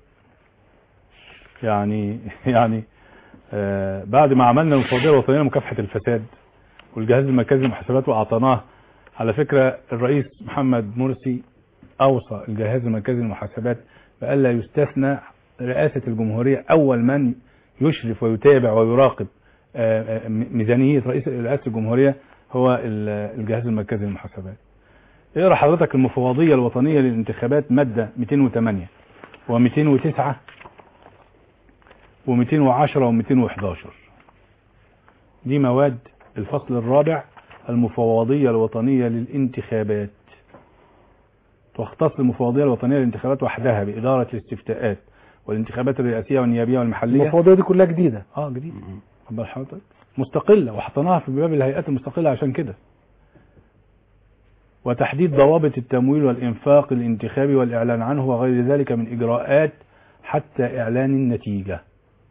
يعني يعني آه بعد ما عملنا المفوضية الوطنية لمكافحة الفساد والجهاز المركزي للمحاسبات وأعطيناه على فكرة الرئيس محمد مرسي أوصى الجهاز المركزي للمحاسبات بألا يستثنى رئاسة الجمهورية أول من يشرف ويتابع ويراقب آه، آه، ميزانية رئيس رئاسة الجمهورية هو ال- الجهاز المركزي للمحاسبات اقرا حضرتك المفوضية الوطنية للانتخابات مادة 208 و209 و210 و211 دي مواد الفصل الرابع المفوضية الوطنية للانتخابات تختص المفوضية الوطنية للانتخابات وحدها بإدارة الاستفتاءات والانتخابات الرئاسية والنيابية والمحلية المفوضية دي كلها جديدة اه جديد خد بال حضرتك مستقلة وحطيناها في باب الهيئات المستقلة عشان كده وتحديد ضوابط التمويل والإنفاق الانتخابي والإعلان عنه وغير ذلك من إجراءات حتى إعلان النتيجة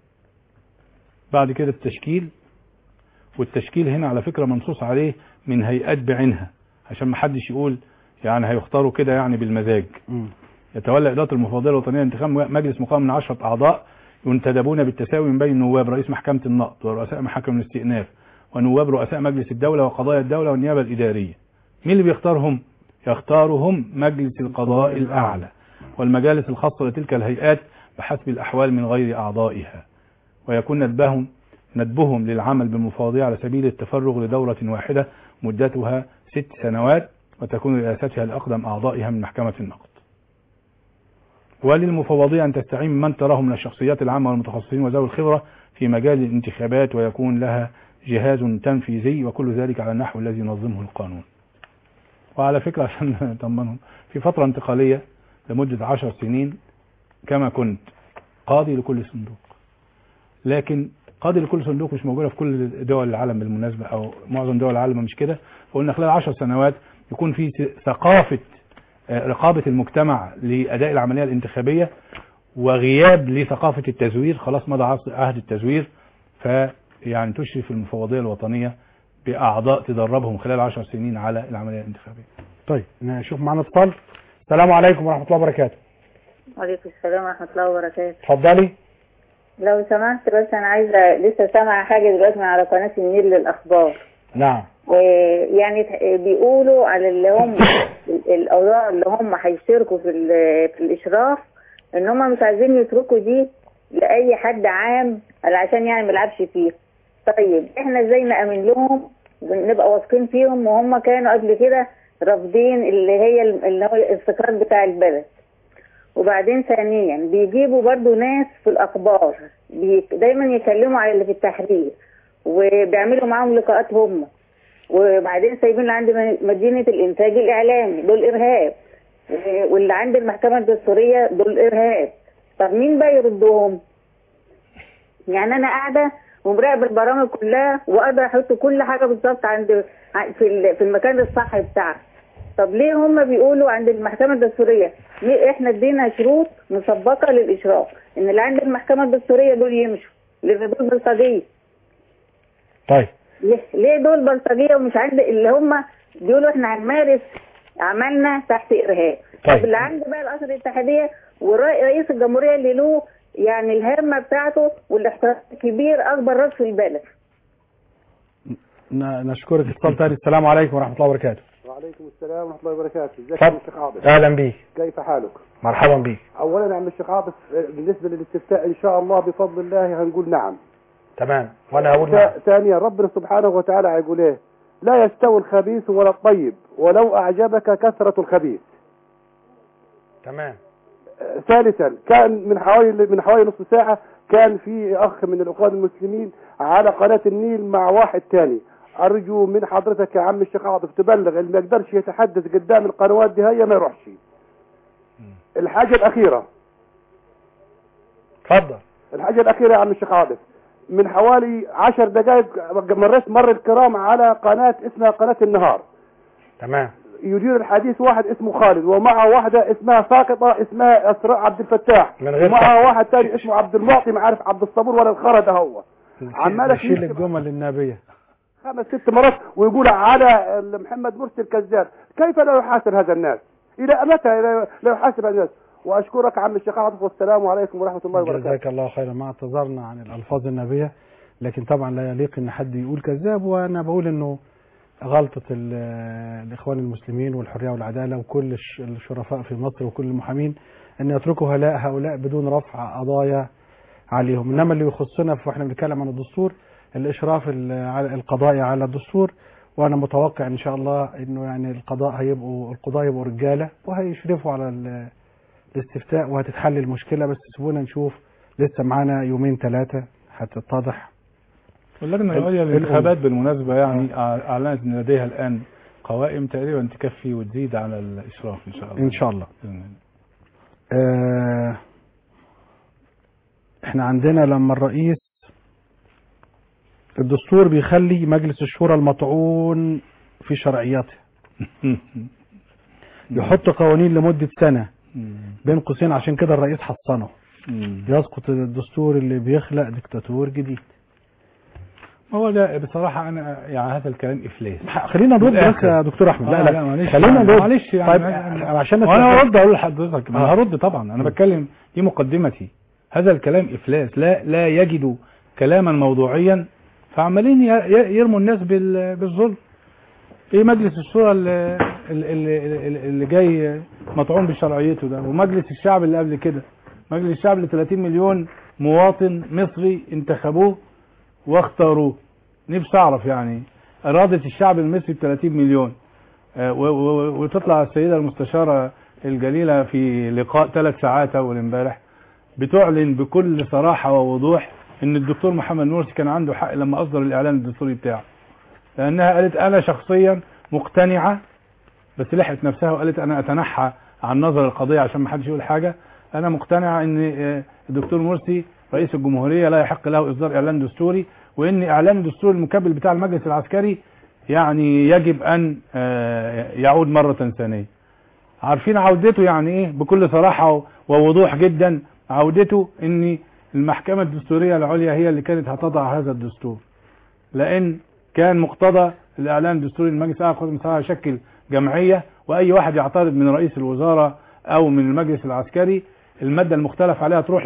بعد كده التشكيل والتشكيل هنا على فكرة منصوص عليه من هيئات بعينها عشان ما حدش يقول يعني هيختاروا كده يعني بالمزاج مم. يتولى إدارة المفوضية الوطنية لانتخاب مجلس مقام من عشرة أعضاء ينتدبون بالتساوي من بين النواب رئيس محكمة النقض ورؤساء محاكم الاستئناف ونواب رؤساء مجلس الدولة وقضايا الدولة والنيابة الإدارية مين اللي بيختارهم؟ يختارهم مجلس القضاء الأعلى والمجالس الخاصة لتلك الهيئات بحسب الأحوال من غير أعضائها ويكون ندبهم ندبهم للعمل بالمفوضية على سبيل التفرغ لدورة واحدة مدتها ست سنوات وتكون رئاستها لأقدم أعضائها من محكمة النقد وللمفوضية أن تستعين من تراه من الشخصيات العامة والمتخصصين وذوي الخبرة في مجال الانتخابات ويكون لها جهاز تنفيذي وكل ذلك على النحو الذي ينظمه القانون وعلى فكرة عشان نطمنهم في فترة انتقالية لمدة عشر سنين كما كنت قاضي لكل صندوق لكن قاضي لكل صندوق مش موجودة في كل دول العالم بالمناسبة أو معظم دول العالم مش كده فقلنا خلال عشر سنوات يكون في ثقافة آه، رقابة المجتمع لأداء العملية الانتخابية وغياب لثقافة التزوير خلاص مضى عصر- عهد التزوير فيعني تشرف المفوضية الوطنية بأعضاء تدربهم خلال عشر سنين على العملية الانتخابية طيب نشوف معانا اتصال السلام عليكم ورحمة الله وبركاته وعليكم السلام ورحمة الله وبركاته اتفضلي لو سمحت بس أنا عايزة لسه سامعة حاجة دلوقتي من على قناة النيل للأخبار نعم ويعني ت- بيقولوا على اللي هم ال- الأوضاع اللي هم هيشتركوا في, ال- في الإشراف إن هم مش عايزين يتركوا دي لأي حد عام عشان يعني ما يلعبش فيه طيب احنا ازاي نأمن لهم ونبقى واثقين فيهم وهم كانوا قبل كده رافضين اللي هي ال- اللي هو الاستقرار بتاع البلد وبعدين ثانيا بيجيبوا برضو ناس في الأخبار بي دايما يكلموا على اللي في التحرير وبيعملوا معاهم لقاءات هم وبعدين سايبين اللي عند م- مدينة الإنتاج الإعلامي دول إرهاب و- واللي عند المحكمة الدستورية دول إرهاب طب مين بقى يردهم؟ يعني أنا قاعدة ومراقبة البرامج كلها وأقدر أحط كل حاجة بالظبط عند ع- في ال- في المكان الصح بتاعها طب ليه هم بيقولوا عند المحكمة الدستورية ليه احنا ادينا شروط مسبقة للإشراف ان اللي عند المحكمة الدستورية دول يمشوا لان دول بلطجية طيب ليه, ليه دول بلطجية ومش عند اللي هم بيقولوا احنا هنمارس عملنا تحت إرهاب طيب. طب اللي عند بقى الأسر الاتحادية ورئيس الجمهورية اللي له يعني الهمة بتاعته والاحترام الكبير أكبر راس في البلد ن- نشكرك اتصال تاني السلام عليكم ورحمة الله وبركاته وعليكم السلام ورحمة الله وبركاته ازيك يا اتفضل الشيخ عاطف اهلا بيك كيف حالك مرحبا بيك اولا يا عم الشيخ عاطف بالنسبة للاستفتاء ان شاء الله بفضل الله هنقول نعم تمام وانا هقول نعم ثا- ثانيا ربنا سبحانه وتعالى هيقول ايه لا يستوي الخبيث ولا الطيب ولو اعجبك كثرة الخبيث تمام آه، ثالثا كان من حوالي من حوالي نصف ساعة كان في اخ من الاخوان المسلمين على قناة النيل مع واحد تاني ارجو من حضرتك يا عم الشيخ عاطف تبلغ اللي ما يقدرش يتحدث قدام القنوات دي هي ما يروحش الحاجة الاخيرة اتفضل الحاجة الأخيرة يا عم الشيخ عاطف من حوالي عشر دقائق مريت مر الكرام على قناة اسمها قناة النهار تمام يدير الحديث واحد اسمه خالد ومعه واحدة اسمها ساقطة اسمها أسراء عبد الفتاح من غير ومعه سقط. واحد تاني اسمه عبد المعطي ما عارف عبد الصبور ولا الخرد هو عمالة شيل تجيب الجمل النابية خمس ست مرات ويقول على محمد مرسي الكذاب كيف لا يحاسب هذا الناس إلى متى لا لا يحاسب هذا الناس وأشكرك عم الشيخ عاطف والسلام عليكم ورحمة الله وبركاته جزاك الله خيرا ما اعتذرنا عن الالفاظ النابيه لكن طبعا لا يليق ان حد يقول كذاب وانا بقول انه غلطه ال- الاخوان المسلمين والحريه والعداله وكل الش- الشرفاء في مصر وكل المحامين ان يتركوا هؤلاء هؤلاء بدون رفع قضايا عليهم انما اللي يخصنا في- واحنا بنتكلم عن الدستور الاشراف ال- على- القضائي على الدستور وانا متوقع ان شاء الله انه يعني القضاء هيبقوا القضاة يبقوا رجاله وهيشرفوا على ال- الاستفتاء وهتتحل المشكله بس سيبونا نشوف لسه معانا يومين ثلاثه هتتضح واللجنة ال- العليا ال- للانتخابات بالمناسبة يعني أعلنت أن لديها الآن قوائم تقريبا تكفي وتزيد على الإشراف إن شاء الله ان شاء الله بإذن الله. آه احنا عندنا لما الرئيس الدستور بيخلي مجلس الشورى المطعون في شرعيته يحط قوانين لمدة سنة بين قوسين عشان كده الرئيس حصنه مم. يسقط الدستور اللي بيخلق دكتاتور جديد هو ده بصراحة أنا يعني هذا الكلام إفلاس خلينا نرد بالآخر. بس يا دكتور احمد لا آه، لا, لا، معلش خلينا يعني- نرد معلش يعني طيب يعني- عشان وانا نتفق- هرد اقول لحضرتك ما آه. هرد طبعا انا بتكلم دي مقدمتي هذا الكلام افلاس لا لا يجد كلاما موضوعيا فعمالين ي- ي- يرموا الناس بال- بالظلم ايه مجلس الشورى اللي, اللي, اللي جاي مطعون بشرعيته ده ومجلس الشعب اللي قبل كده مجلس الشعب اللي 30 مليون مواطن مصري انتخبوه واختاروه نفسي اعرف يعني اراده الشعب المصري ب 30 مليون آه، و- و- وتطلع السيدة المستشارة الجليلة في لقاء ثلاث ساعات أول امبارح بتعلن بكل صراحة ووضوح إن الدكتور محمد مرسي كان عنده حق لما أصدر الإعلان الدستوري بتاعه لأنها قالت أنا شخصيا مقتنعة بس لحقت نفسها وقالت أنا أتنحى عن نظر القضية عشان ما حدش يقول حاجة أنا مقتنعة إن آه، الدكتور مرسي رئيس الجمهورية لا يحق له إصدار إعلان دستوري وإن إعلان الدستور المكبل بتاع المجلس العسكري يعني يجب أن آه، يعود مرة ثانية عارفين عودته يعني إيه بكل صراحة ووضوح جدا عودته إن المحكمة الدستورية العليا هي اللي كانت هتضع هذا الدستور لأن كان مقتضى الإعلان الدستوري للمجلس الأعلى للقوات المسلحة يشكل جمعية وأي واحد يعترض من رئيس الوزارة أو من المجلس العسكري المادة المختلف عليها تروح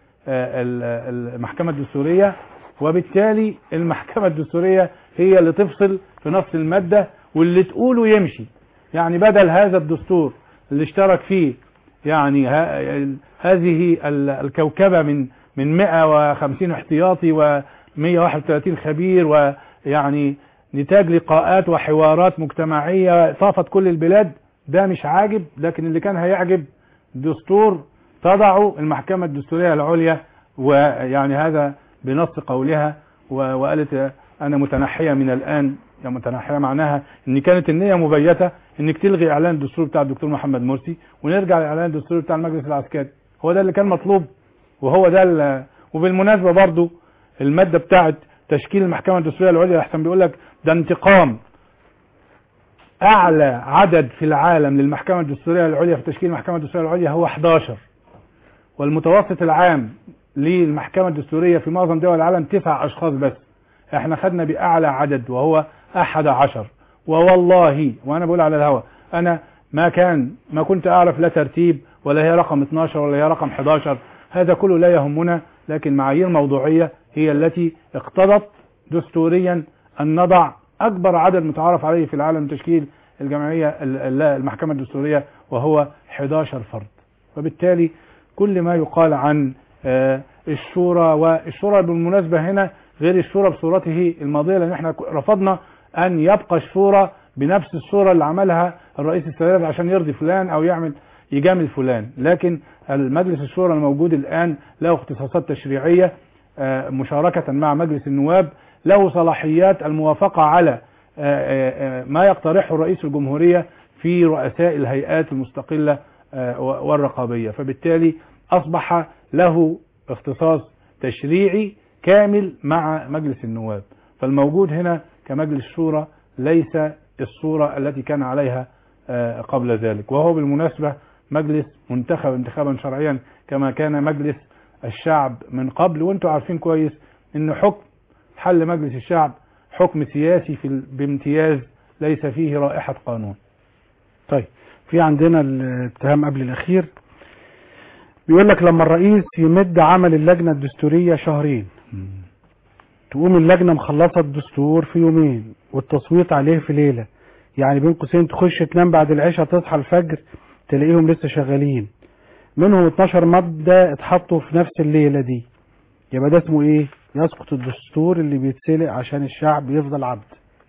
للمحكمة الدستورية وبالتالي المحكمة الدستورية هي اللي تفصل في نص المادة واللي تقوله يمشي يعني بدل هذا الدستور اللي اشترك فيه يعني ه- هذه ال- الكوكبة من من 150 احتياطي و131 خبير ويعني نتاج لقاءات وحوارات مجتمعية طافت كل البلاد ده مش عاجب لكن اللي كان هيعجب دستور تضع المحكمة الدستورية العليا ويعني هذا بنص قولها و- وقالت أنا متنحية من الآن يا متنحية معناها إن كانت النية مبيتة إنك تلغي إعلان الدستور بتاع الدكتور محمد مرسي ونرجع للإعلان الدستوري بتاع المجلس العسكري هو ده اللي كان مطلوب وهو ده ال- وبالمناسبة برضو المادة بتاعت تشكيل المحكمة الدستورية العليا أحسن بيقول لك ده انتقام اعلى عدد في العالم للمحكمة الدستورية العليا في تشكيل المحكمة الدستورية العليا هو 11 والمتوسط العام للمحكمة الدستورية في معظم دول العالم تسع اشخاص بس احنا خدنا باعلى عدد وهو احد عشر ووالله وانا بقول على الهوا انا ما كان ما كنت اعرف لا ترتيب ولا هي رقم 12 ولا هي رقم 11 هذا كله لا يهمنا لكن معايير موضوعية هي التي اقتضت دستوريا ان نضع اكبر عدد متعارف عليه في العالم تشكيل الجمعية ال- ال- المحكمة الدستورية وهو 11 فرد وبالتالي كل ما يقال عن آه، الشورى والشورى بالمناسبة هنا غير الشورى بصورته الماضية لان احنا رفضنا ان يبقى الشورى بنفس الصورة اللي عملها الرئيس السادات عشان يرضي فلان او يعمل يجامل فلان لكن المجلس الشورى الموجود الان له اختصاصات تشريعية آه، مشاركة مع مجلس النواب له صلاحيات الموافقة على آه، آه، آه، ما يقترحه رئيس الجمهورية في رؤساء الهيئات المستقلة آه، والرقابية فبالتالي أصبح له اختصاص تشريعي كامل مع مجلس النواب فالموجود هنا كمجلس شورى ليس الصورة التي كان عليها آه، قبل ذلك وهو بالمناسبة مجلس منتخب انتخابا شرعيا كما كان مجلس الشعب من قبل وانتم عارفين كويس ان حكم حل مجلس الشعب حكم سياسي في ال- بامتياز ليس فيه رائحة قانون طيب في عندنا الاتهام قبل الاخير بيقول لك لما الرئيس يمد عمل اللجنة الدستورية شهرين تقوم اللجنة مخلصة الدستور في يومين والتصويت عليه في ليلة يعني بين قوسين تخش تنام بعد العشاء تصحى الفجر تلاقيهم لسه شغالين منهم 12 مادة اتحطوا في نفس الليلة دي يبقى ده اسمه ايه يسقط الدستور اللي بيتسلق عشان الشعب يفضل عبد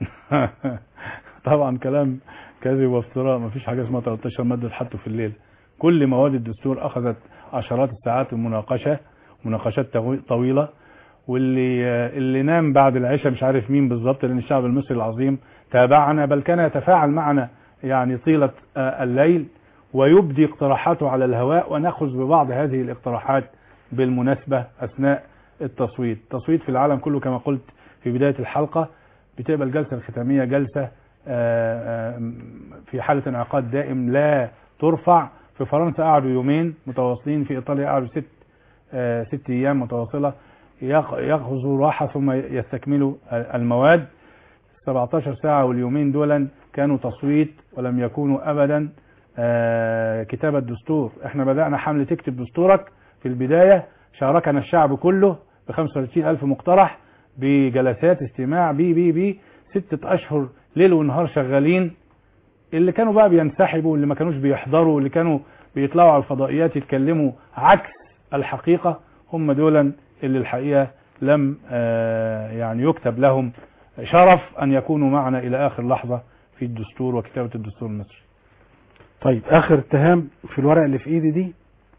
طبعا كلام كذب وافتراء مفيش حاجة اسمها 13 مادة اتحطوا في الليل كل مواد الدستور أخذت عشرات الساعات المناقشة مناقشات طوي- طويلة واللي اللي نام بعد العشاء مش عارف مين بالظبط لأن الشعب المصري العظيم تابعنا بل كان يتفاعل معنا يعني طيلة آه، الليل ويبدي اقتراحاته على الهواء ونأخذ ببعض هذه الاقتراحات بالمناسبة أثناء التصويت التصويت في العالم كله كما قلت في بداية الحلقة بتبقى الجلسة الختامية جلسة آه، آه، في حالة انعقاد دائم لا ترفع في فرنسا قعدوا يومين متواصلين في إيطاليا قعدوا ست آه، ست أيام متواصلة يق- يأخذوا راحة ثم يستكملوا المواد 17 ساعة واليومين دولا كانوا تصويت ولم يكونوا أبدا آه، كتابة دستور احنا بدأنا حملة تكتب دستورك في البداية شاركنا الشعب كله ب 35 ألف مقترح بجلسات استماع بي بي بي ستة أشهر ليل ونهار شغالين اللي كانوا بقى بينسحبوا اللي ما كانوش بيحضروا اللي كانوا بيطلعوا على الفضائيات يتكلموا عكس الحقيقة هم دولا اللي الحقيقة لم آه، يعني يكتب لهم شرف أن يكونوا معنا إلى آخر لحظة في الدستور وكتابة الدستور المصري طيب اخر اتهام في الورقه اللي في ايدي دي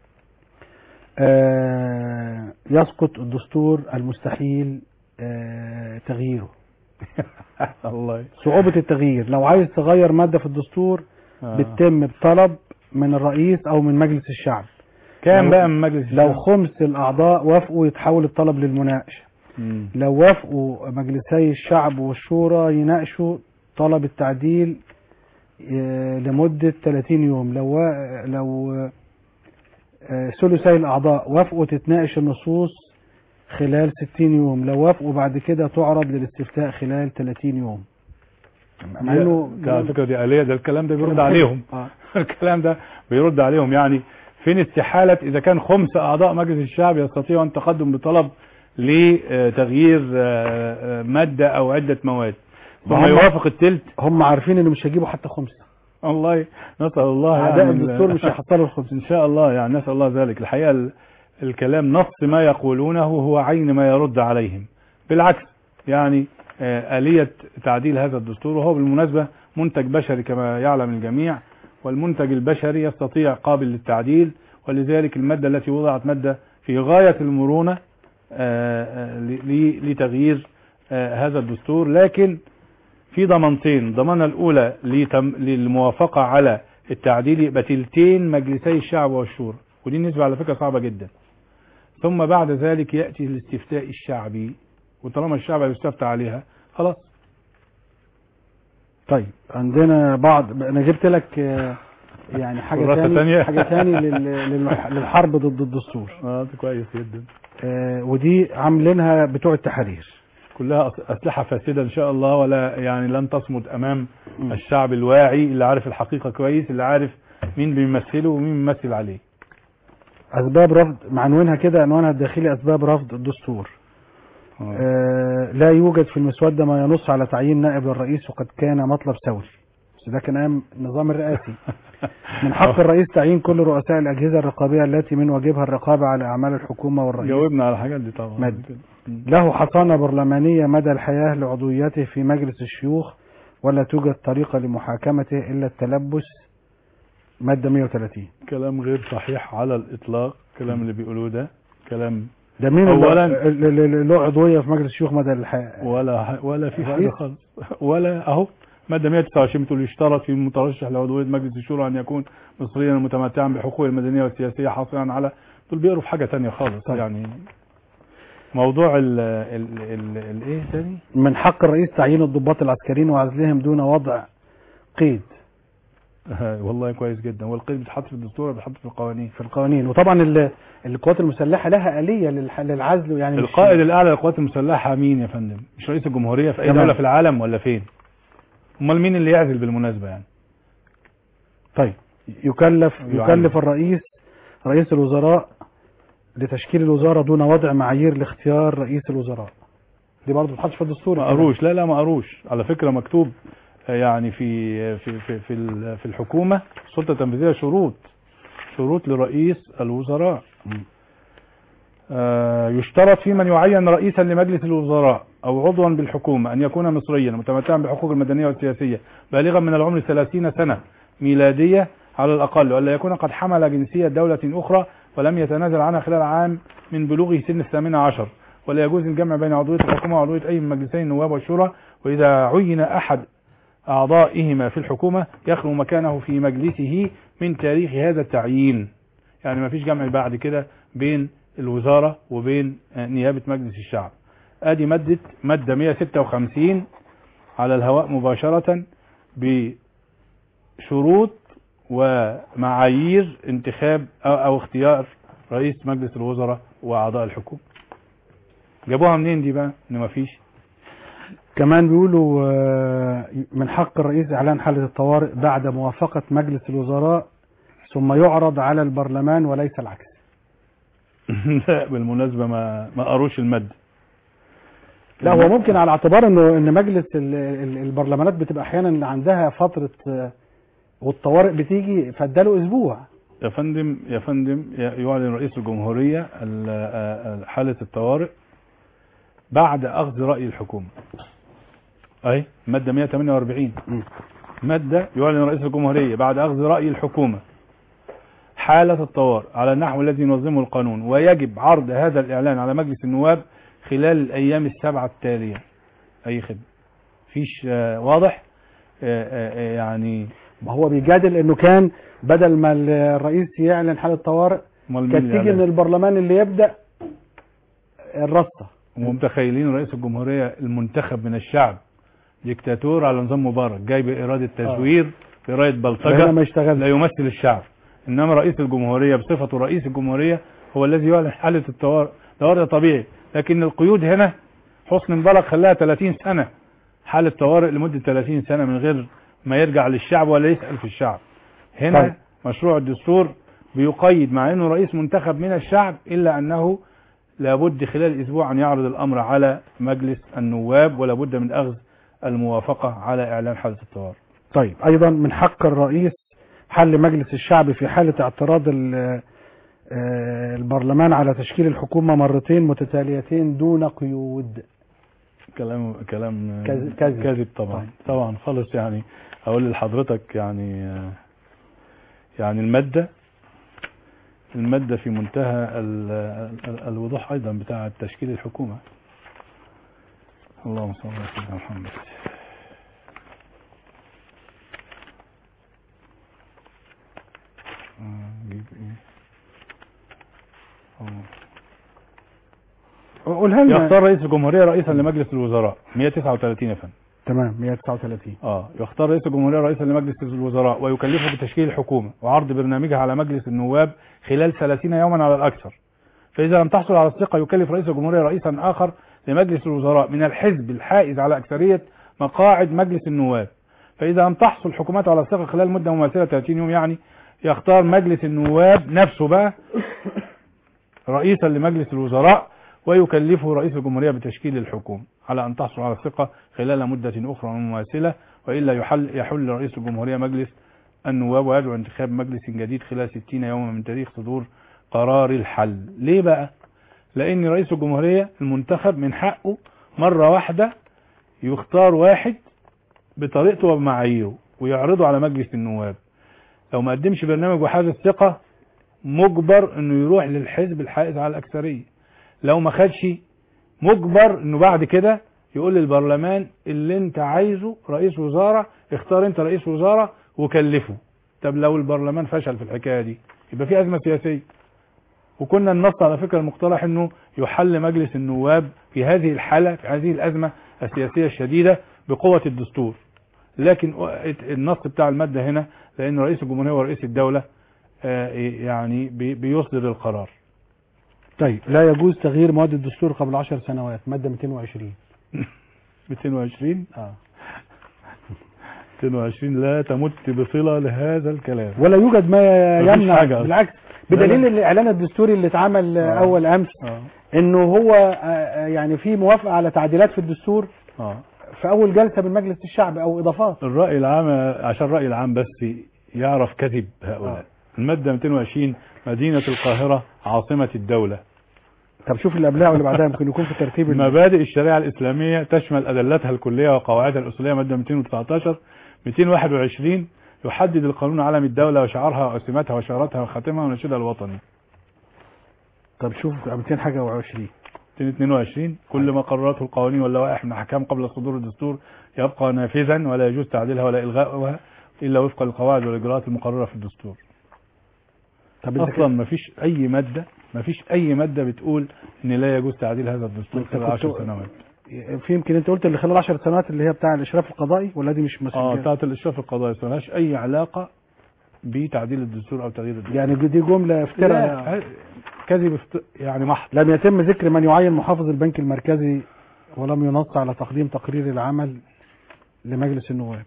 آه يسقط الدستور المستحيل آه تغييره الله صعوبة التغيير لو عايز تغير مادة في الدستور آه. بتتم بطلب من الرئيس او من مجلس الشعب كام لو- بقى من مجلس لو الشعب؟ خمس الاعضاء وافقوا يتحول الطلب للمناقشة مم. لو وافقوا مجلسي الشعب والشورى يناقشوا طلب التعديل آه، لمدة 30 يوم لو وا- لو آه، ثلثي الأعضاء وافقوا تتناقش النصوص خلال 60 يوم لو وافقوا بعد كده تعرض للاستفتاء خلال 30 يوم مع انه ده على فكرة دي آلية ده الكلام ده بيرد كلام حلو. عليهم آه. الكلام ده بيرد عليهم يعني فين استحالة إذا كان خمس أعضاء مجلس الشعب يستطيعوا أن تقدم بطلب لتغيير آه، آه، مادة أو عدة مواد ثم هم- يوافق التلت هم عارفين ان مش هيجيبوا حتى خمسة والله نسأل الله اعداء يعني الدستور مش هيحصلوا الخمسة إن شاء الله يعني نسأل الله ذلك الحقيقة ال- الكلام نص ما يقولونه هو عين ما يرد عليهم بالعكس يعني آه، آلية تعديل هذا الدستور وهو بالمناسبة منتج بشري كما يعلم الجميع والمنتج البشري يستطيع قابل للتعديل ولذلك المادة التي وضعت مادة في غاية المرونة آه، آه، ل- ل- لتغيير آه، هذا الدستور لكن في ضمانتين الضمانة الأولى لتم- للموافقة على التعديل يبقى تلتين مجلسي الشعب والشورى ودي نسبة على فكرة صعبة جدا ثم بعد ذلك يأتي الاستفتاء الشعبي وطالما الشعب هيستفتى عليها خلاص طيب عندنا بعض انا جبت لك آه، يعني حاجه كراسة تاني تانية. حاجه تاني لل- للمح- للحرب ضد الدستور اه ده كويس جدا آه، ودي عاملينها بتوع التحرير كلها أس- أسلحة فاسدة إن شاء الله ولا يعني لن تصمد أمام الشعب الواعي اللي عارف الحقيقة كويس اللي عارف مين بيمثله ومين بيمثل عليه اسباب رفض معنونها كده عنوانها الداخلي اسباب رفض الدستور آه، لا يوجد في المسودة ما ينص على تعيين نائب للرئيس وقد كان مطلب ثوري بس ده كان ايام النظام الرئاسي من حق الرئيس تعيين كل رؤساء الأجهزة الرقابية التي من واجبها الرقابة على أعمال الحكومة والرئيس جاوبنا على الحاجات دي طبعا مد. له حصانة برلمانية مدى الحياة لعضويته في مجلس الشيوخ ولا توجد طريقة لمحاكمته إلا التلبس مادة 130 كلام غير صحيح على الإطلاق الكلام اللي بيقولوه ده كلام ده مين أولاً- اللي- اللي اللي له عضوية في مجلس الشيوخ مدى الحياة ولا ولا في حاجة رئيس. خالص ولا أهو مادة 129 بتقول يشترط في المترشح لعضوية مجلس الشورى أن يكون مصريا متمتعا بحقوقه المدنية والسياسية حاصلا على دول بيقروا في حاجة تانية خالص طيب. يعني موضوع ال ال ال الايه تاني من حق الرئيس تعيين الضباط العسكريين وعزلهم دون وضع قيد والله كويس جدا والقيد بيتحط في الدستور ولا بيتحط في القوانين في القوانين وطبعا ال- القوات المسلحة لها آلية للح- للعزل يعني مش- القائد الاعلى للقوات المسلحه مين يا فندم مش رئيس الجمهوريه في اي تمام. دوله في العالم ولا فين امال مين اللي يعزل بالمناسبه يعني طيب يكلف يعين. يكلف الرئيس رئيس الوزراء لتشكيل الوزارة دون وضع معايير لاختيار رئيس الوزراء دي برضه ما بتحطش في الدستور ما قروش لا لا ما قروش على فكره مكتوب آه، يعني في في في في, ال- في الحكومه السلطه التنفيذيه شروط شروط لرئيس الوزراء آه، يشترط في من يعين رئيسا لمجلس الوزراء او عضوا بالحكومه ان يكون مصريا متمتعا بحقوق المدنيه والسياسيه بالغا من العمر 30 سنه ميلاديه على الاقل والا يكون قد حمل جنسيه دوله اخرى ولم يتنازل عنها خلال عام من بلوغه سن الثامنة عشر ولا يجوز الجمع بين عضوية الحكومة وعضوية أي من مجلسي النواب والشورى وإذا عين أحد أعضائهما في الحكومة يخلو مكانه في مجلسه من تاريخ هذا التعيين يعني ما فيش جمع بعد كده بين الوزارة وبين آه، نيابة مجلس الشعب ادي مادة مادة 156 على الهواء مباشرة بشروط ومعايير انتخاب أو, أو اختيار رئيس مجلس الوزراء وأعضاء الحكومة جابوها منين دي بقى ان مفيش كمان بيقولوا آه، من حق الرئيس إعلان حالة الطوارئ بعد موافقة مجلس الوزراء ثم يعرض على البرلمان وليس العكس لا بالمناسبة ما ما قروش المادة لا هو ممكن على اعتبار انه ان مجلس ال- ال- البرلمانات بتبقى احيانا عندها فترة آه، والطوارئ بتيجي فاداله اسبوع يا فندم يا فندم ي- يعلن رئيس الجمهورية ال- آه، آه، حالة الطوارئ بعد أخذ رأي الحكومة أي مادة 148 م. مادة يعلن رئيس الجمهورية بعد أخذ رأي الحكومة حالة الطوارئ على النحو الذي ينظمه القانون ويجب عرض هذا الإعلان على مجلس النواب خلال الأيام السبعة التالية أي خدمة فيش آه، واضح آه، آه، آه، يعني ما هو بيجادل انه كان بدل ما الرئيس يعلن حالة طوارئ أمال مين كانت اللي تيجي يعلن؟ من البرلمان اللي يبدأ الرصة ومتخيلين رئيس الجمهورية المنتخب من الشعب ديكتاتور على نظام مبارك جاي بإرادة تزوير بإرادة هنا بلطجة ما يشتغلش لا يمثل الشعب إنما رئيس الجمهورية بصفته رئيس الجمهورية هو الذي يعلن حالة الطوارئ ده وضع طبيعي لكن القيود هنا حسن مبارك خلاها 30 سنة حالة طوارئ لمدة 30 سنة من غير ما يرجع للشعب ولا يسأل في الشعب هنا طيب. مشروع الدستور بيقيد مع انه رئيس منتخب من الشعب الا انه لابد خلال اسبوع ان يعرض الامر على مجلس النواب ولا بد من اخذ الموافقة على اعلان حالة الطوارئ طيب ايضا من حق الرئيس حل مجلس الشعب في حالة اعتراض ال- آه، البرلمان على تشكيل الحكومة مرتين متتاليتين دون قيود كلام كلام كذب- كذب. كذب طبعا طيب. طبعا خالص يعني اقول لحضرتك يعني يعني المادة المادة في منتهى ال- ال- الوضوح أيضا بتاع تشكيل الحكومة اللهم صل على سيدنا محمد آه، نجيب ايه آه. قولها لنا يختار رئيس الجمهورية رئيسا لمجلس الوزراء 139 يا فندم تمام 139 اه يختار رئيس الجمهورية رئيسا لمجلس الوزراء ويكلفه بتشكيل الحكومة وعرض برنامجها على مجلس النواب خلال 30 يوما على الأكثر فإذا لم تحصل على الثقة يكلف رئيس الجمهورية رئيسا آخر لمجلس الوزراء من الحزب الحائز على أكثرية مقاعد مجلس النواب فإذا لم تحصل حكومته على الثقة خلال مدة مماثلة 30 يوم يعني يختار مجلس النواب نفسه بقى رئيسا لمجلس الوزراء ويكلفه رئيس الجمهورية بتشكيل الحكومة على أن تحصل على الثقة خلال مدة أخرى مماثلة وإلا يحل, يحل رئيس الجمهورية مجلس النواب ويدعو انتخاب مجلس جديد خلال 60 يوما من تاريخ صدور قرار الحل ليه بقى لأن رئيس الجمهورية المنتخب من حقه مرة واحدة يختار واحد بطريقته وبمعاييره ويعرضه على مجلس النواب لو ما قدمش برنامج وحاز الثقة مجبر انه يروح للحزب الحائز على الاكثريه لو ما خدش مجبر انه بعد كده يقول للبرلمان اللي انت عايزه رئيس وزارة اختار انت رئيس وزارة وكلفه طب لو البرلمان فشل في الحكاية دي يبقى في ازمة سياسية وكنا النص على فكرة المقترح انه يحل مجلس النواب في هذه الحالة في هذه الازمة السياسية الشديدة بقوة الدستور لكن النص بتاع المادة هنا لان رئيس الجمهورية ورئيس الدولة آه، يعني بي- بيصدر القرار طيب لا يجوز تغيير مواد الدستور قبل 10 سنوات مادة 220 220 اه 220 لا تمت بصلة لهذا الكلام ولا يوجد ما مفيش يمنع حاجة أصلاً. بالعكس لا، بدليل لا. الاعلان الدستوري اللي اتعمل آه. اول امس اه انه هو آه، آه، يعني في موافقه على تعديلات في الدستور اه في اول جلسه من مجلس الشعب او اضافات الرأي العام عشان الرأي العام بس يعرف كذب هؤلاء المادة 220 مدينة القاهرة عاصمة الدولة طب شوف اللي قبلها واللي بعدها ممكن يكون في ترتيب ال- مبادئ الشريعة الإسلامية تشمل أدلتها الكلية وقواعدها الأصولية مادة 219 221 يحدد القانون علم الدولة وشعارها وأسمتها وشعاراتها وخاتمها ونشيدها الوطني طب شوف 200 حاجه و20 222 كل ما قررته القوانين واللوائح من أحكام قبل صدور الدستور يبقى نافذا ولا يجوز تعديلها ولا إلغاؤها إلا وفق القواعد والإجراءات المقررة في الدستور طب انت أصلا ما فيش أي مادة ما فيش أي مادة بتقول إن لا يجوز تعديل هذا الدستور أنت خلال كنت- 10 سنوات كده- في يمكن انت قلت اللي خلال 10 سنوات اللي هي بتاع الاشراف القضائي ولا دي مش اه مسؤوليه بتاعت الإشراف القضائي ما لهاش أي علاقة بتعديل الدستور أو تغيير الدستور يعني دي جمله افتراء لا كذب افت- يعني محض لم يتم ذكر من يعين محافظ البنك المركزي ولم ينص على تقديم تقرير العمل لمجلس النواب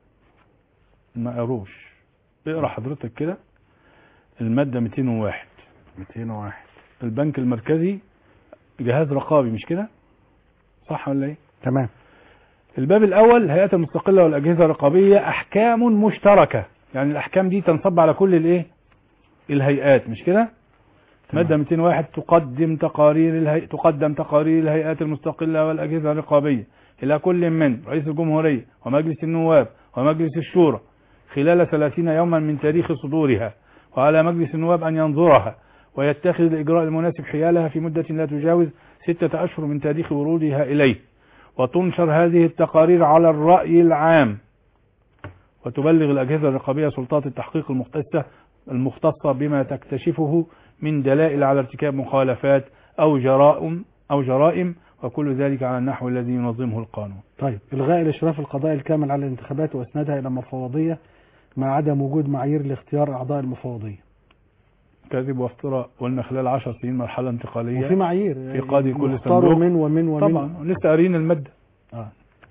ما قروش اقرا حضرتك كده المادة 201 201 البنك المركزي جهاز رقابي مش كده صح ولا ايه تمام الباب الاول الهيئات المستقله والاجهزه الرقابيه احكام مشتركه يعني الاحكام دي تنصب على كل الايه الهيئات مش كده ماده 201 تقدم تقارير الهي... تقدم تقارير الهيئات المستقله والاجهزه الرقابيه الى كل من رئيس الجمهوريه ومجلس النواب ومجلس الشورى خلال 30 يوما من تاريخ صدورها وعلى مجلس النواب ان ينظرها ويتخذ الاجراء المناسب حيالها في مده لا تجاوز ستة اشهر من تاريخ ورودها اليه وتنشر هذه التقارير على الرأي العام وتبلغ الأجهزة الرقابية سلطات التحقيق المختصة المختصة بما تكتشفه من دلائل على ارتكاب مخالفات أو جرائم أو جرائم وكل ذلك على النحو الذي ينظمه القانون طيب الغاء الاشراف القضائي الكامل على الانتخابات واسنادها الى مفوضيه مع عدم وجود معايير لاختيار اعضاء المفوضيه كذب وافتراء قلنا خلال 10 سنين مرحلة انتقالية وفي معايير في قاضي كل يختاروا صندوق. من ومن ومن طبعا لسه قارين المادة آه.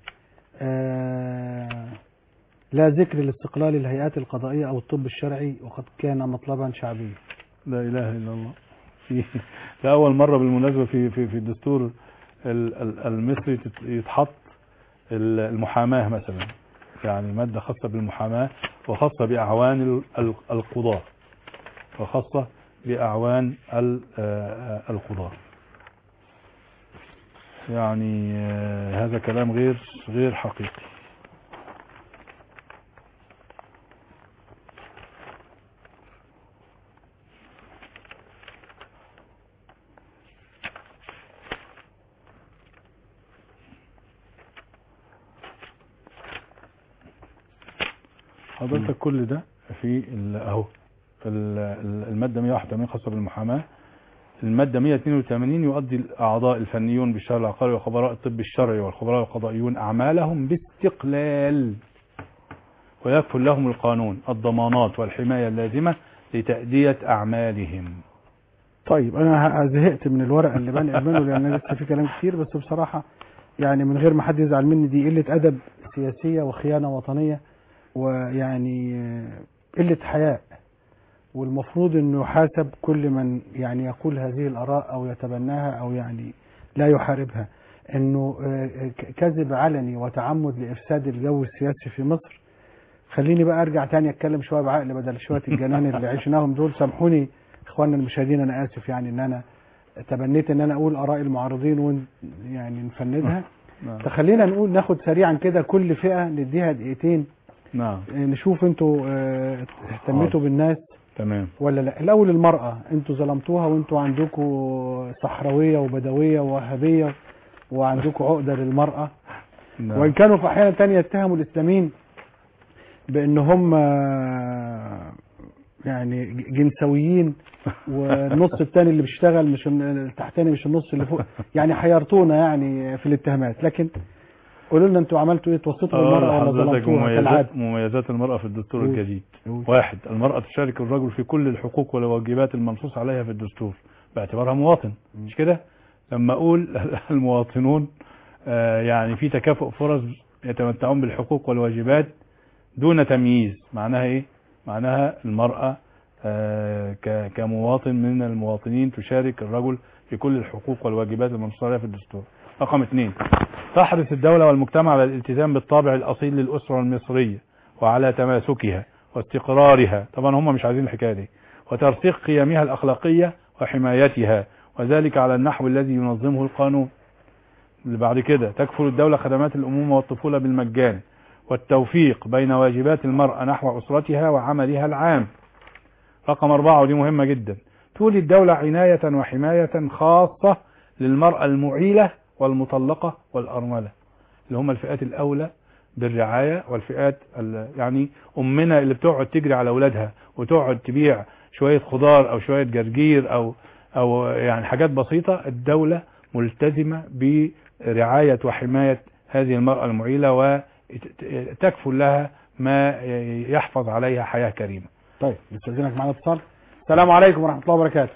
آه لا ذكر لاستقلال الهيئات القضائية أو الطب الشرعي وقد كان مطلبا شعبيا لا إله إلا الله في ده أول مرة بالمناسبة في في في الدستور ال- ال- المصري تت- يتحط ال- المحاماة مثلا يعني مادة خاصة بالمحاماة وخاصة بأعوان ال- ال- القضاة وخاصة بأعوان ال- آه، آه، القضاة يعني آه، هذا كلام غير غير حقيقي حضرتك كل ده في ال- اهو في ال- ال- الماده 181 خاصه بالمحاماه الماده 182 يؤدي الاعضاء الفنيون بالشهر العقاري وخبراء الطب الشرعي والخبراء القضائيون اعمالهم باستقلال ويكفل لهم القانون الضمانات والحمايه اللازمه لتاديه اعمالهم طيب انا ه- زهقت من الورق اللي بنقل منه لان لسه في كلام كتير بس بصراحه يعني من غير ما حد يزعل مني دي قله ادب سياسيه وخيانه وطنيه ويعني آه، قله حياء والمفروض انه يحاسب كل من يعني يقول هذه الاراء او يتبناها او يعني لا يحاربها انه آه، ك- كذب علني وتعمد لافساد الجو السياسي في مصر خليني بقى ارجع تاني اتكلم شويه بعقل بدل شويه الجنان اللي عشناهم دول سامحوني اخواننا المشاهدين انا اسف يعني ان انا تبنيت ان انا اقول اراء المعارضين ون يعني نفندها نعم فخلينا نقول ناخد سريعا كده كل فئه نديها دقيقتين نعم آه، نشوف انتوا آه، اهتميتوا بالناس تمام ولا لا الاول المراه انتوا ظلمتوها وانتوا عندكم صحراويه وبدويه ووهابيه وعندكم عقده للمراه نعم. وان كانوا في احيانا تانية يتهموا الاسلاميين بان هم آه، يعني ج- جنسويين والنص الثاني اللي بيشتغل مش الن- التحتاني مش النص اللي فوق يعني حيرتونا يعني في الاتهامات لكن قولوا لنا انتوا عملتوا ايه توسطوا بالمراه ولا حضرتك ظلمتوها كالعاده مميزات, مميزات المرأة في الدستور قول. الجديد قول. واحد المرأة تشارك الرجل في كل الحقوق والواجبات المنصوص عليها في الدستور باعتبارها مواطن مش كده لما اقول المواطنون آه، يعني في تكافؤ فرص يتمتعون بالحقوق والواجبات دون تمييز معناها ايه معناها المرأة آه، ك- كمواطن من المواطنين تشارك الرجل في كل الحقوق والواجبات المنصوص عليها في الدستور رقم اثنين تحرص الدولة والمجتمع على الالتزام بالطابع الأصيل للأسرة المصرية وعلى تماسكها واستقرارها طبعا هم مش عايزين الحكاية دي وترسيخ قيمها الأخلاقية وحمايتها وذلك على النحو الذي ينظمه القانون اللي بعد كده تكفل الدولة خدمات الأمومة والطفولة بالمجان والتوفيق بين واجبات المرأة نحو أسرتها وعملها العام رقم أربعة ودي مهمة جدا تولي الدولة عناية وحماية خاصة للمرأة المعيلة والمطلقة والأرملة اللي هم الفئات الأولى بالرعاية والفئات ال- يعني أمنا اللي بتقعد تجري على أولادها وتقعد تبيع شوية خضار أو شوية جرجير أو أو يعني حاجات بسيطة الدولة ملتزمة برعاية وحماية هذه المرأة المعيلة وتكفل لها ما يحفظ عليها حياة كريمة طيب نستاذنك معانا اتصال السلام عليكم ورحمه الله وبركاته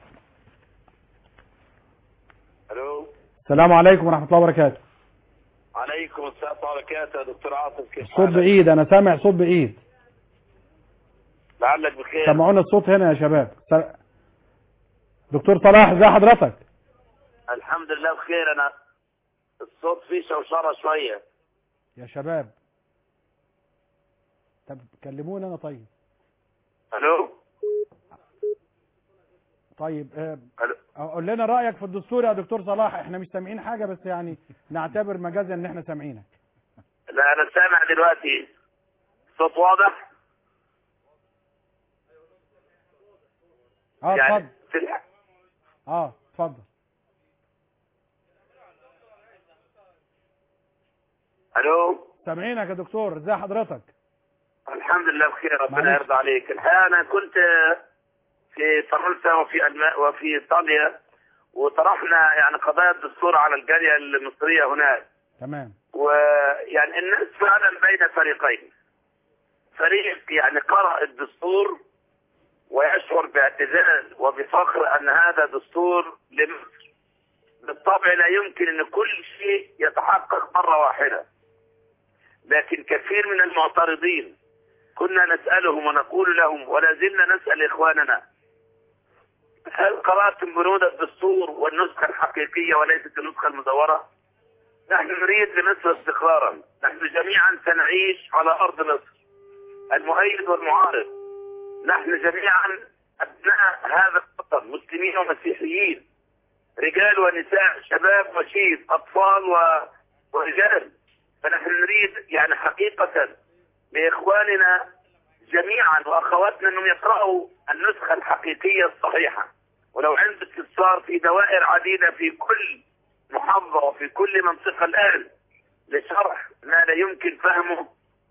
الو السلام عليكم ورحمه الله وبركاته عليكم السلام ورحمه الله وبركاته يا دكتور عاطف كيف صوت بعيد انا سامع صوت بعيد لعلك بخير سمعونا الصوت هنا يا شباب س- دكتور صلاح ازي حضرتك الحمد لله بخير انا الصوت فيه شوشره شويه يا شباب طب كلمونا انا طيب الو طيب آه، الو قول لنا رايك في الدستور يا دكتور صلاح احنا مش سامعين حاجه بس يعني نعتبر مجازا ان احنا سامعينك لا انا سامع دلوقتي صوت واضح اه يعني اتفضل في الح... اه اتفضل الو سامعينك يا دكتور ازي حضرتك الحمد لله بخير ربنا معلش. يرضى عليك الحقيقه انا كنت في فرنسا وفي ألم... وفي ايطاليا وطرحنا يعني قضايا الدستور على الجاليه المصريه هناك تمام ويعني الناس فعلا بين فريقين فريق يعني قرأ الدستور ويشعر باعتزاز وبفخر أن هذا دستور لمصر بالطبع لا يمكن أن كل شيء يتحقق مرة واحدة لكن كثير من المعترضين كنا نسألهم ونقول لهم ولا زلنا نسأل إخواننا هل قرأتم بنود الدستور والنسخة الحقيقية وليست النسخة المزورة؟ نحن نريد لمصر استقرارا نحن جميعا سنعيش على أرض مصر المؤيد والمعارض نحن جميعا أبناء هذا الوطن مسلمين ومسيحيين رجال ونساء شباب وشيب أطفال و... ورجال فنحن نريد يعني حقيقة لإخواننا جميعا وأخواتنا أنهم يقرأوا النسخة الحقيقية الصحيحة ولو عند استفسار في دوائر عديدة في كل محافظة وفي كل منطقة الآن لشرح ما لا يمكن فهمه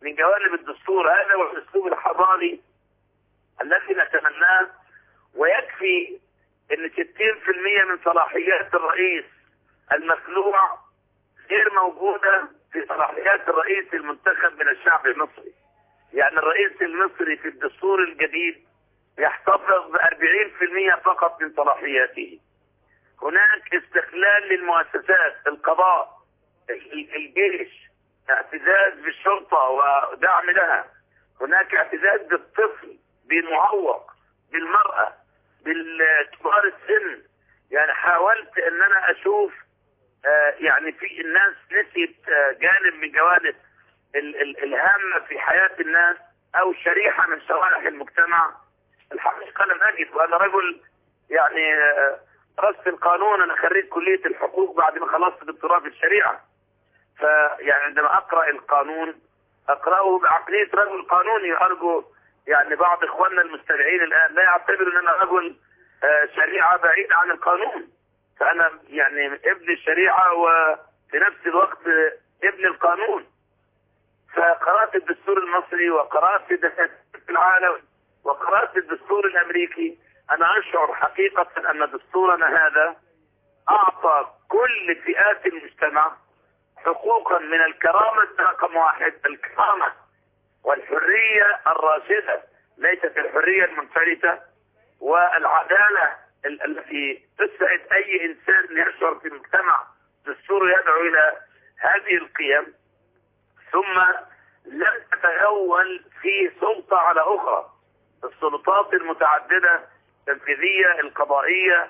من جوانب الدستور هذا هو الاسلوب الحضاري الذي نتمناه ويكفي ان 60% من صلاحيات الرئيس المخلوع غير موجوده في صلاحيات الرئيس المنتخب من الشعب المصري. يعني الرئيس المصري في الدستور الجديد يحتفظ ب 40% فقط من صلاحياته. هناك استقلال للمؤسسات القضاء ال- الجيش اعتزاز بالشرطه ودعم لها هناك اعتزاز بالطفل بالمعوق بالمراه بالكبار السن يعني حاولت ان انا اشوف آه، يعني في الناس نسيت آه، جانب من جوانب ال- ال- الهامه في حياه الناس او شريحه من شرائح المجتمع الحقيقه لم اجد وانا رجل يعني آه، درست القانون انا خريج كليه الحقوق بعد ما خلصت دكتوراه في الشريعه فيعني عندما اقرا القانون اقراه بعقليه رجل قانوني ارجو يعني بعض اخواننا المستمعين الان لا يعتبروا ان انا رجل آه، شريعه بعيد عن القانون فانا يعني ابن الشريعه وفي نفس الوقت ابن القانون فقرات الدستور المصري وقرات دساتير في العالم وقرات الدستور الامريكي انا اشعر حقيقه ان دستورنا هذا اعطى كل فئات المجتمع حقوقا من الكرامه رقم واحد الكرامه والحريه الراشده ليست الحريه المنفلته والعداله ال- التي تسعد اي انسان يشعر في المجتمع دستور يدعو الى هذه القيم ثم لم تتغول في سلطه على اخرى السلطات المتعدده التنفيذيه القضائيه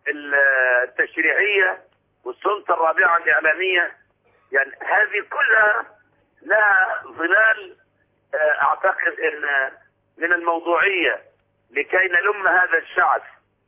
التشريعيه والسلطه الرابعه الاعلاميه يعني هذه كلها لها ظلال آه، اعتقد ان من الموضوعيه لكي نلم هذا الشعث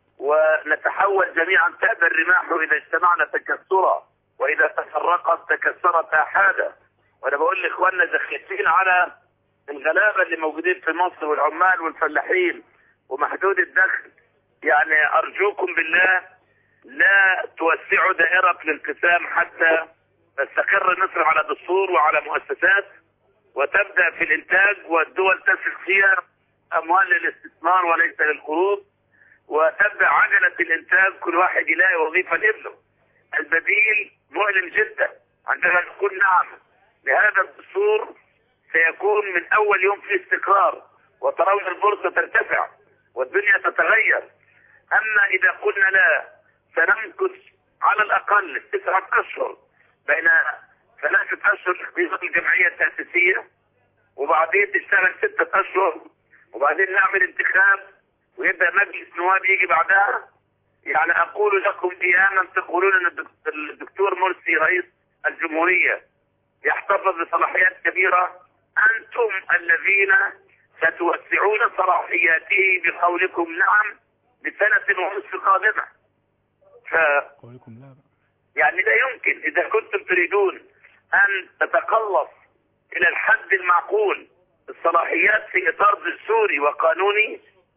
ونتحول جميعا تأبى الرماح اذا اجتمعنا تكسرا واذا تفرقت تكسرت احادا وانا بقول لاخواننا زخيتين على الغلابه اللي موجودين في مصر والعمال والفلاحين ومحدود الدخل يعني ارجوكم بالله لا توسعوا دائره الانقسام حتى تستقر مصر على دستور وعلى مؤسسات وتبدا في الانتاج والدول تسلك فيها اموال للاستثمار وليس للقروض وتبدا عجله الانتاج كل واحد يلاقي وظيفه لابنه البديل مؤلم جدا عندما نقول نعم لهذا الدستور سيكون من اول يوم في استقرار وترون البورصه ترتفع والدنيا تتغير اما اذا قلنا لا سنمكث على الاقل تسعه اشهر بين ثلاثه اشهر اختيار الجمعيه التاسيسيه وبعدين تشتغل ستة أشهر وبعدين نعمل انتخاب ويبدأ مجلس نواب يجي بعدها يعني أقول لكم أياما تقولون أن الدك- الدكتور مرسي رئيس الجمهورية يحتفظ بصلاحيات كبيرة أنتم الذين ستوسعون صلاحياته بقولكم نعم بسنة ونصف قادمة ف قولكم لا بقى. يعني لا يمكن إذا كنتم تريدون أن تتقلص إلى الحد المعقول الصلاحيات في إطار دستوري وقانوني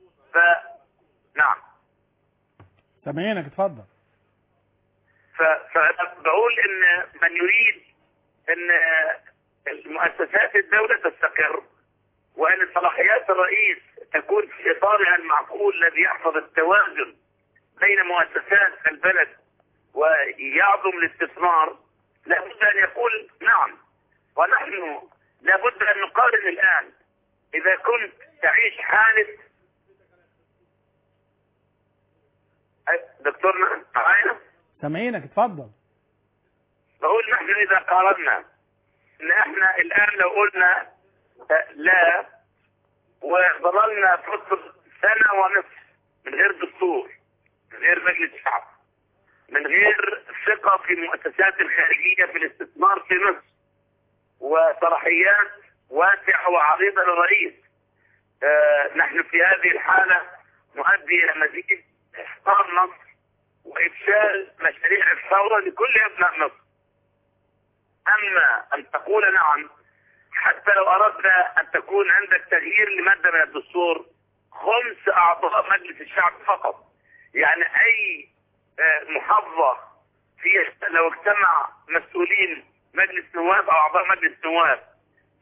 فنعم سامعينك اتفضل ف- فأنا بقول إن من يريد إن مؤسسات الدولة تستقر وأن صلاحيات الرئيس تكون في إطارها المعقول الذي يحفظ التوازن بين مؤسسات البلد ويعظم الاستثمار لابد أن يقول نعم ونحن لابد أن نقارن الآن إذا كنت تعيش حالة أي- دكتورنا معايا؟ سامعينك اتفضل بقول نحن اذا قارنا ان احنا الان لو قلنا آه، لا وظللنا فترة سنة ونصف من غير دستور من غير مجلس شعب من غير ثقة في المؤسسات الخارجية في الاستثمار في مصر وصلاحيات واسعة وعريضة للرئيس آه، نحن في هذه الحالة نؤدي إلى مزيد إحقار مصر وإفشال مشاريع الثورة لكل أبناء مصر أما أن تقول نعم حتى لو أردنا أن تكون عندك تغيير لمادة من الدستور خمس أعضاء مجلس الشعب فقط يعني أي آه، محافظة في لو اجتمع مسؤولين مجلس نواب أو أعضاء مجلس نواب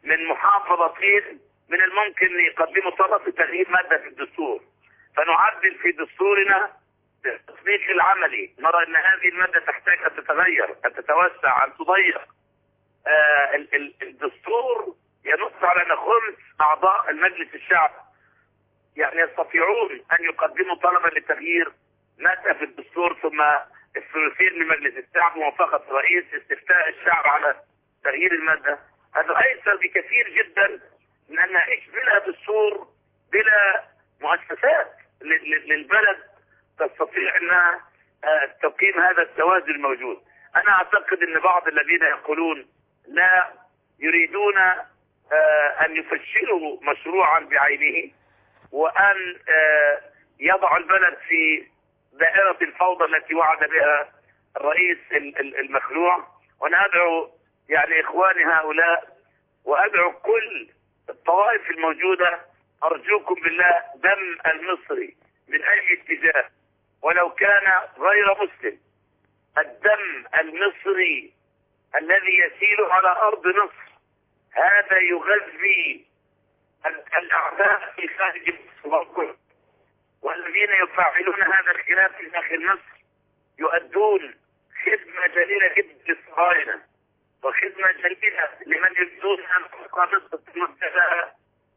من محافظتين من الممكن يقدموا طلب لتغيير مادة في الدستور فنعدل في دستورنا التصنيف العملي نرى ان هذه المادة تحتاج ان تتغير ان تتوسع ان تضيق آه ال- ال- الدستور ينص على ان خمس اعضاء المجلس الشعب يعني يستطيعون ان يقدموا طلبا لتغيير مادة في الدستور ثم الثلثين من مجلس الشعب موافقة الرئيس استفتاء الشعب على تغيير المادة هذا ايسر بكثير جدا من ان نعيش بلا دستور بلا مؤسسات ل- ل- للبلد تستطيع انها آه، تقيم هذا التوازن الموجود انا اعتقد ان بعض الذين يقولون لا يريدون آه، ان يفشلوا مشروعا بعينه وان آه، يضعوا البلد في دائرة الفوضى التي وعد بها الرئيس ال- ال- المخلوع وانا ادعو يعني اخواني هؤلاء وادعو كل الطوائف الموجودة ارجوكم بالله دم المصري من اي اتجاه ولو كان غير مسلم الدم المصري الذي يسيل على ارض مصر هذا يغذي ال- الاعداء في خارج مصر والكل. والذين يفعلون هذا الخلاف في داخل مصر يؤدون خدمة جليلة جدا للصهاينة وخدمة جليلة لمن يريدون أن تبقى مصر مبتدأ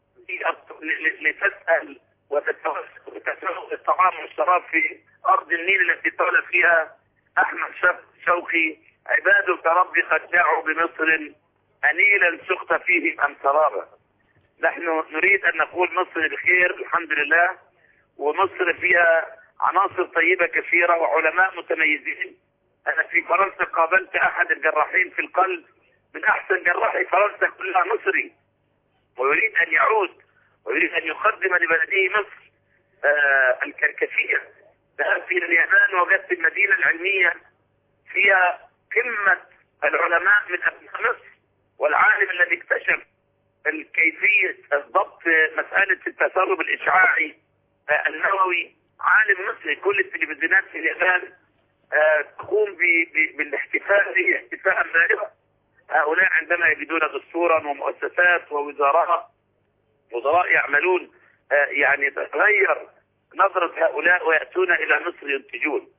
لتسأل وتتوسل وتتوسل الطعام والشراب في أرض النيل التي قال فيها أحمد شوق- شوقي عبادك ربي قد جاعوا بمصر أنيلا سقط فيه أم سرابا نحن نريد أن نقول مصر بخير الحمد لله ومصر فيها عناصر طيبة كثيرة وعلماء متميزين أنا في فرنسا قابلت أحد الجراحين في القلب من أحسن جراحي فرنسا كلها مصري ويريد أن يعود ويريد أن يقدم لبلده مصر آه الكثير ذهبت إلى اليابان وجدت المدينة العلمية فيها قمة العلماء من أبناء مصر والعالم الذي اكتشف كيفية ضبط مسألة التسرب الإشعاعي آه، النووي عالم مصري كل التلفزيونات في اليابان آه، تقوم ب- ب- بالاحتفال به احتفاء بالغا هؤلاء عندما يجدون دستورا ومؤسسات ووزارات وزراء يعملون آه، يعني تتغير نظرة هؤلاء ويأتون إلى مصر ينتجون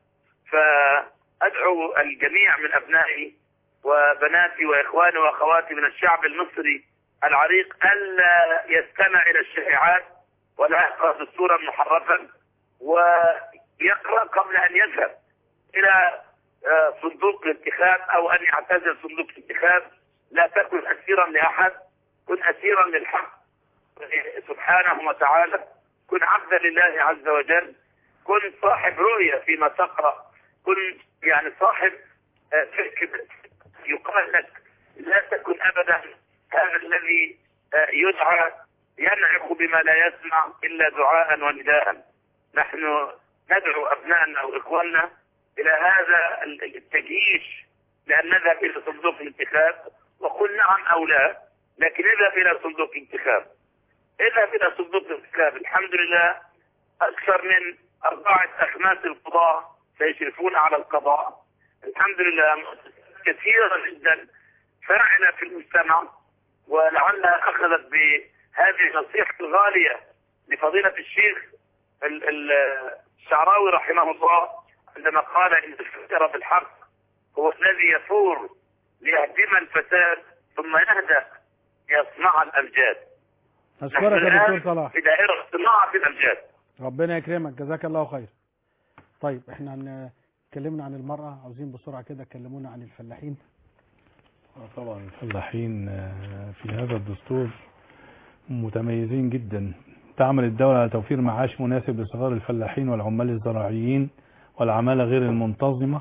فأدعو الجميع من أبنائي وبناتي وإخواني وأخواتي من الشعب المصري العريق ألا يستمع إلى الشائعات ولا يقرأ دستورا محرفا ويقرأ قبل أن يذهب إلى آه، صندوق الانتخاب أو أن يعتزل صندوق الانتخاب لا تكن أسيرا لأحد كن أسيرا للحق سبحانه وتعالى كن عبدا لله عز وجل كن صاحب رؤية فيما تقرأ كن يعني صاحب آه، فكر يقال لك لا تكن أبدا هذا الذي آه، يدعى ينعق بما لا يسمع إلا دعاء ونداء نحن ندعو أبنائنا وإخواننا إلى هذا التجييش لأن نذهب إلى صندوق الانتخاب وقل نعم أو لا لكن اذهب إلى صندوق الانتخاب اذهب إلى صندوق الانتخاب الحمد لله أكثر من أربعة أخماس القضاء سيشرفون على القضاء الحمد لله مؤسسات كثيرة جدا فاعلة في المجتمع ولعلها أخذت بهذه النصيحة الغالية لفضيلة الشيخ ال- ال- الشعراوي رحمه الله عندما قال إن الفكر بالحق هو الذي يثور ليهدم الفساد ثم يهدأ ليصنع الأمجاد اشكرك يا نحن الآن دكتور صلاح في دائرة صناعة الأمجاد ربنا يكرمك جزاك الله خير طيب احنا هن- اتكلمنا عن المرأة عاوزين بسرعة كده كلمونا عن الفلاحين آه طبعا الفلاحين آه، في هذا الدستور متميزين جدا تعمل الدولة على توفير معاش مناسب لصغار الفلاحين والعمال الزراعيين والعمالة غير المنتظمة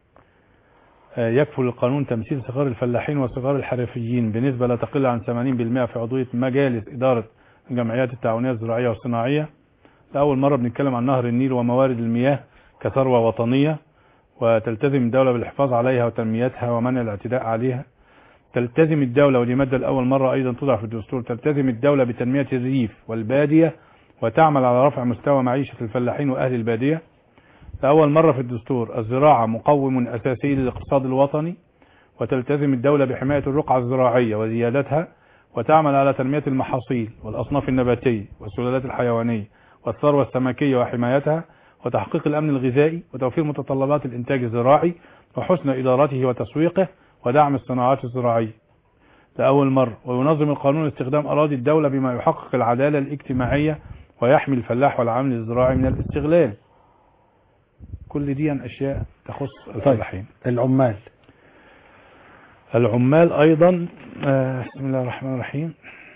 آه، يكفل القانون تمثيل صغار الفلاحين وصغار الحرفيين بنسبة لا تقل عن 80% في عضوية مجالس إدارة الجمعيات التعاونية الزراعية والصناعية لأول مرة بنتكلم عن نهر النيل وموارد المياه كثروة وطنية وتلتزم الدولة بالحفاظ عليها وتنميتها ومنع الاعتداء عليها تلتزم الدولة ودي مادة لأول مرة أيضا توضع في الدستور تلتزم الدولة بتنمية الريف والبادية وتعمل على رفع مستوى معيشة الفلاحين وأهل البادية لأول مرة في الدستور الزراعة مقوم أساسي للاقتصاد الوطني وتلتزم الدولة بحماية الرقعة الزراعية وزيادتها وتعمل على تنمية المحاصيل والأصناف النباتية والسلالات الحيوانية والثروة السمكية وحمايتها وتحقيق الأمن الغذائي وتوفير متطلبات الإنتاج الزراعي وحسن إدارته وتسويقه ودعم الصناعات الزراعية لأول مرة وينظم القانون استخدام أراضي الدولة بما يحقق العدالة الاجتماعية ويحمي الفلاح والعامل الزراعي من الاستغلال كل دي أشياء تخص الفلاحين العمال العمال أيضا آه، بسم الله الرحمن الرحيم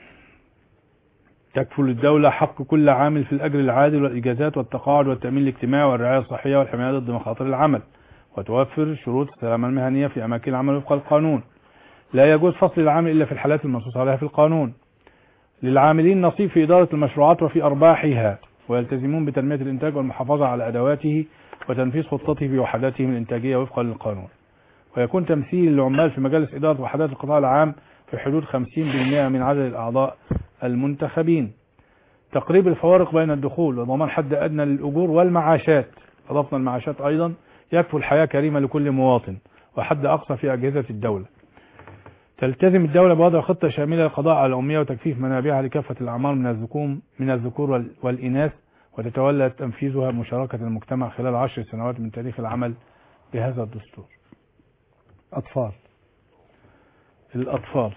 تكفل الدولة حق كل عامل في الأجر العادل والإجازات والتقاعد والتأمين الاجتماعي والرعاية الصحية والحماية ضد مخاطر العمل وتوفر شروط السلامة المهنية في أماكن العمل وفق القانون لا يجوز فصل العامل إلا في الحالات المنصوص عليها في القانون للعاملين نصيب في إدارة المشروعات وفي أرباحها ويلتزمون بتنمية الإنتاج والمحافظة على أدواته وتنفيذ خطته في وحداتهم الإنتاجية وفقا للقانون ويكون تمثيل العمال في مجالس إدارة وحدات القطاع العام في حدود 50% من عدد الأعضاء المنتخبين تقريب الفوارق بين الدخول وضمان حد أدنى للأجور والمعاشات أضفنا المعاشات أيضا يكفو الحياة كريمة لكل مواطن وحد أقصى في أجهزة الدولة تلتزم الدولة بوضع خطة شاملة للقضاء على الأمية وتكثيف منابعها لكافة الأعمار من الذكور من الذكور وال- والإناث وتتولى تنفيذها مشاركة المجتمع خلال عشر سنوات من تاريخ العمل بهذا الدستور أطفال الأطفال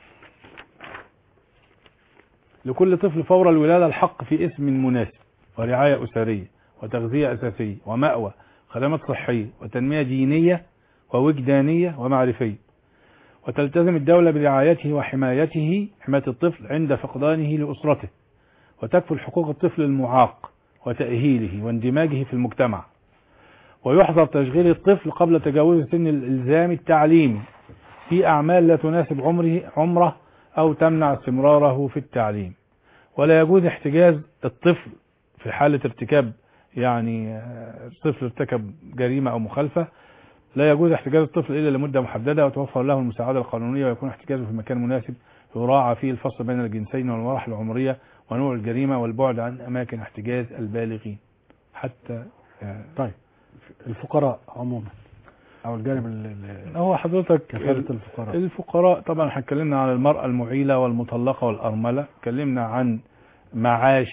لكل طفل فور الولادة الحق في اسم مناسب ورعاية أسرية وتغذية أساسية ومأوى خدمات صحية وتنمية دينية ووجدانية ومعرفية وتلتزم الدولة برعايته وحمايته حماية الطفل عند فقدانه لأسرته وتكفل حقوق الطفل المعاق وتأهيله واندماجه في المجتمع ويحظر تشغيل الطفل قبل تجاوز سن الإلزام التعليمي في أعمال لا تناسب عمره عمره أو تمنع استمراره في التعليم ولا يجوز احتجاز الطفل في حالة ارتكاب يعني آه، الطفل ارتكب جريمة أو مخالفة لا يجوز احتجاز الطفل إلا لمدة محددة وتوفر له المساعدة القانونية ويكون احتجازه في مكان مناسب يراعى فيه الفصل بين الجنسين والمراحل العمرية ونوع الجريمة والبعد عن أماكن احتجاز البالغين حتى آه، طيب الفقراء عموما أو الجانب ال- ال- هو حضرتك كفالة الفقراء الفقراء طبعا احنا اتكلمنا عن المرأة المعيلة والمطلقة والأرملة اتكلمنا عن معاش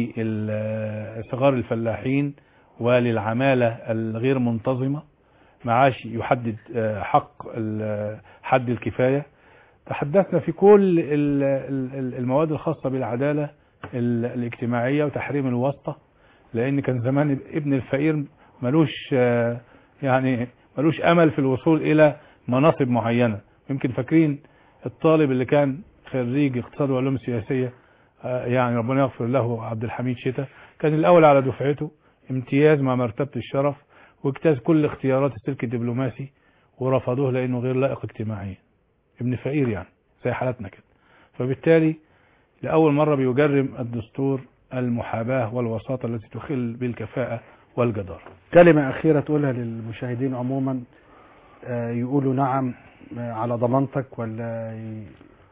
لصغار الفلاحين وللعمالة الغير منتظمة معاش يحدد آه، حق ال- حد الكفاية تحدثنا في كل ال- ال- ال- المواد الخاصة بالعدالة ال- الاجتماعية وتحريم الواسطة لأن كان زمان ابن الفقير ملوش آه، يعني ملوش أمل في الوصول إلى مناصب معينة يمكن فاكرين الطالب اللي كان خريج اقتصاد وعلوم سياسية آه، يعني ربنا يغفر له عبد الحميد شتا كان الأول على دفعته امتياز مع مرتبة الشرف واجتاز كل اختيارات السلك الدبلوماسي ورفضوه لأنه غير لائق اجتماعيا ابن فقير يعني زي حالتنا كده فبالتالي لأول مرة بيجرم الدستور المحاباة والوساطة التي تخل بالكفاءة والجدارة كلمة أخيرة تقولها للمشاهدين عموما آه، يقولوا نعم آه، على ضمانتك ولا ي-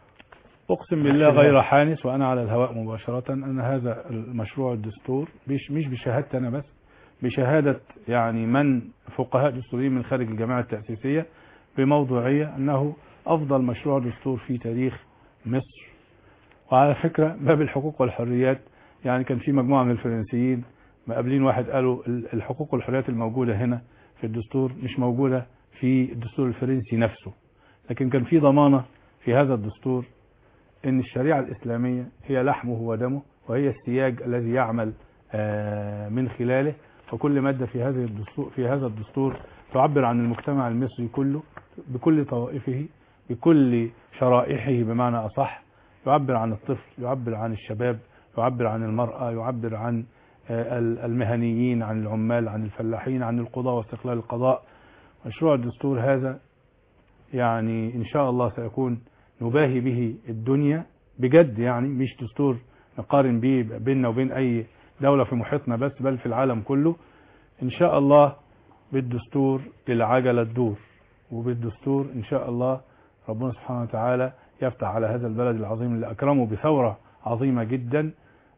أقسم بالله غير حانس وأنا على الهواء مباشرة أن هذا المشروع الدستور مش مش بشهادتي أنا بس بشهادة يعني من فقهاء دستوريين من خارج الجامعة التأسيسية بموضوعية أنه أفضل مشروع دستور في تاريخ مصر وعلى فكرة باب الحقوق والحريات يعني كان في مجموعة من الفرنسيين مقابلين واحد قالوا ال- الحقوق والحريات الموجودة هنا في الدستور مش موجودة في الدستور الفرنسي نفسه لكن كان في ضمانة في هذا الدستور ان الشريعة الاسلامية هي لحمه ودمه وهي السياج الذي يعمل آه، من خلاله فكل مادة في هذه الدستور في هذا الدستور تعبر عن المجتمع المصري كله بكل طوائفه بكل شرائحه بمعنى اصح يعبر عن الطفل يعبر عن الشباب يعبر عن المرأة يعبر عن آه، ال- المهنيين عن العمال عن الفلاحين عن القضاء واستقلال القضاء مشروع الدستور هذا يعني إن شاء الله سيكون نباهي به الدنيا بجد يعني مش دستور نقارن به بيننا وبين أي دولة في محيطنا بس بل في العالم كله إن شاء الله بالدستور العجلة تدور وبالدستور إن شاء الله ربنا سبحانه وتعالى يفتح على هذا البلد العظيم اللي أكرمه بثورة عظيمة جدا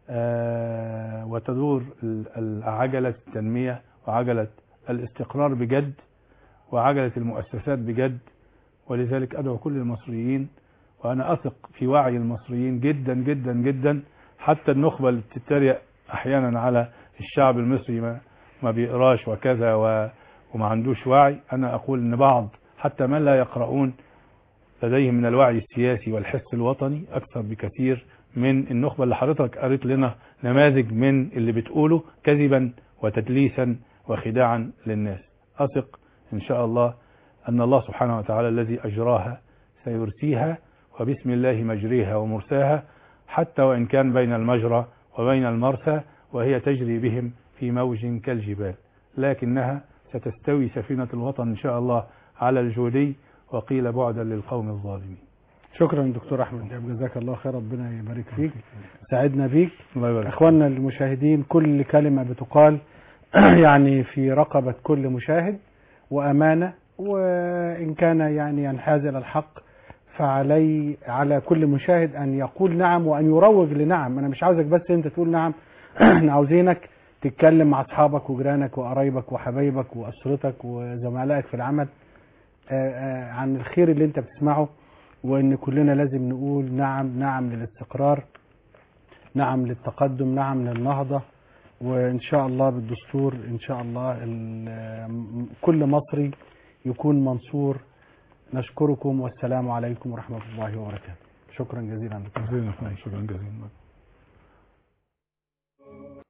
آه، وتدور ال- ال- عجلة التنمية وعجلة الاستقرار بجد وعجلة المؤسسات بجد ولذلك أدعو كل المصريين وأنا أثق في وعي المصريين جدا جدا جدا حتى النخبة اللي بتتريق أحيانا على الشعب المصري ما, ما بيقراش وكذا و وما عندوش وعي أنا أقول أن بعض حتى من لا يقرؤون لديهم من الوعي السياسي والحس الوطني أكثر بكثير من النخبة اللي حضرتك قريت لنا نماذج من اللي بتقوله كذبا وتدليسا وخداعا للناس أثق إن شاء الله أن الله سبحانه وتعالى الذي أجراها سيرسيها وبسم الله مجريها ومرساها حتى وإن كان بين المجرى وبين المرسى وهي تجري بهم في موج كالجبال لكنها ستستوي سفينة الوطن إن شاء الله على الجودي وقيل بعدا للقوم الظالمين شكرا دكتور احمد دياب جزاك الله خير ربنا يبارك فيك سعدنا بيك الله يبارك فيك. اخواننا المشاهدين كل كلمة بتقال يعني في رقبة كل مشاهد وامانة وان كان يعني ينحاز الى الحق فعلي على كل مشاهد ان يقول نعم وان يروج لنعم انا مش عاوزك بس انت تقول نعم احنا عاوزينك تتكلم مع اصحابك وجيرانك وقرايبك وحبايبك واسرتك وزملائك في العمل آه، آه، عن الخير اللي انت بتسمعه وان كلنا لازم نقول نعم نعم للاستقرار نعم للتقدم نعم للنهضة وان شاء الله بالدستور ان شاء الله ال- م- كل مصري يكون منصور نشكركم والسلام عليكم ورحمة الله وبركاته شكرا جزيلا لكم شكرا جزيلا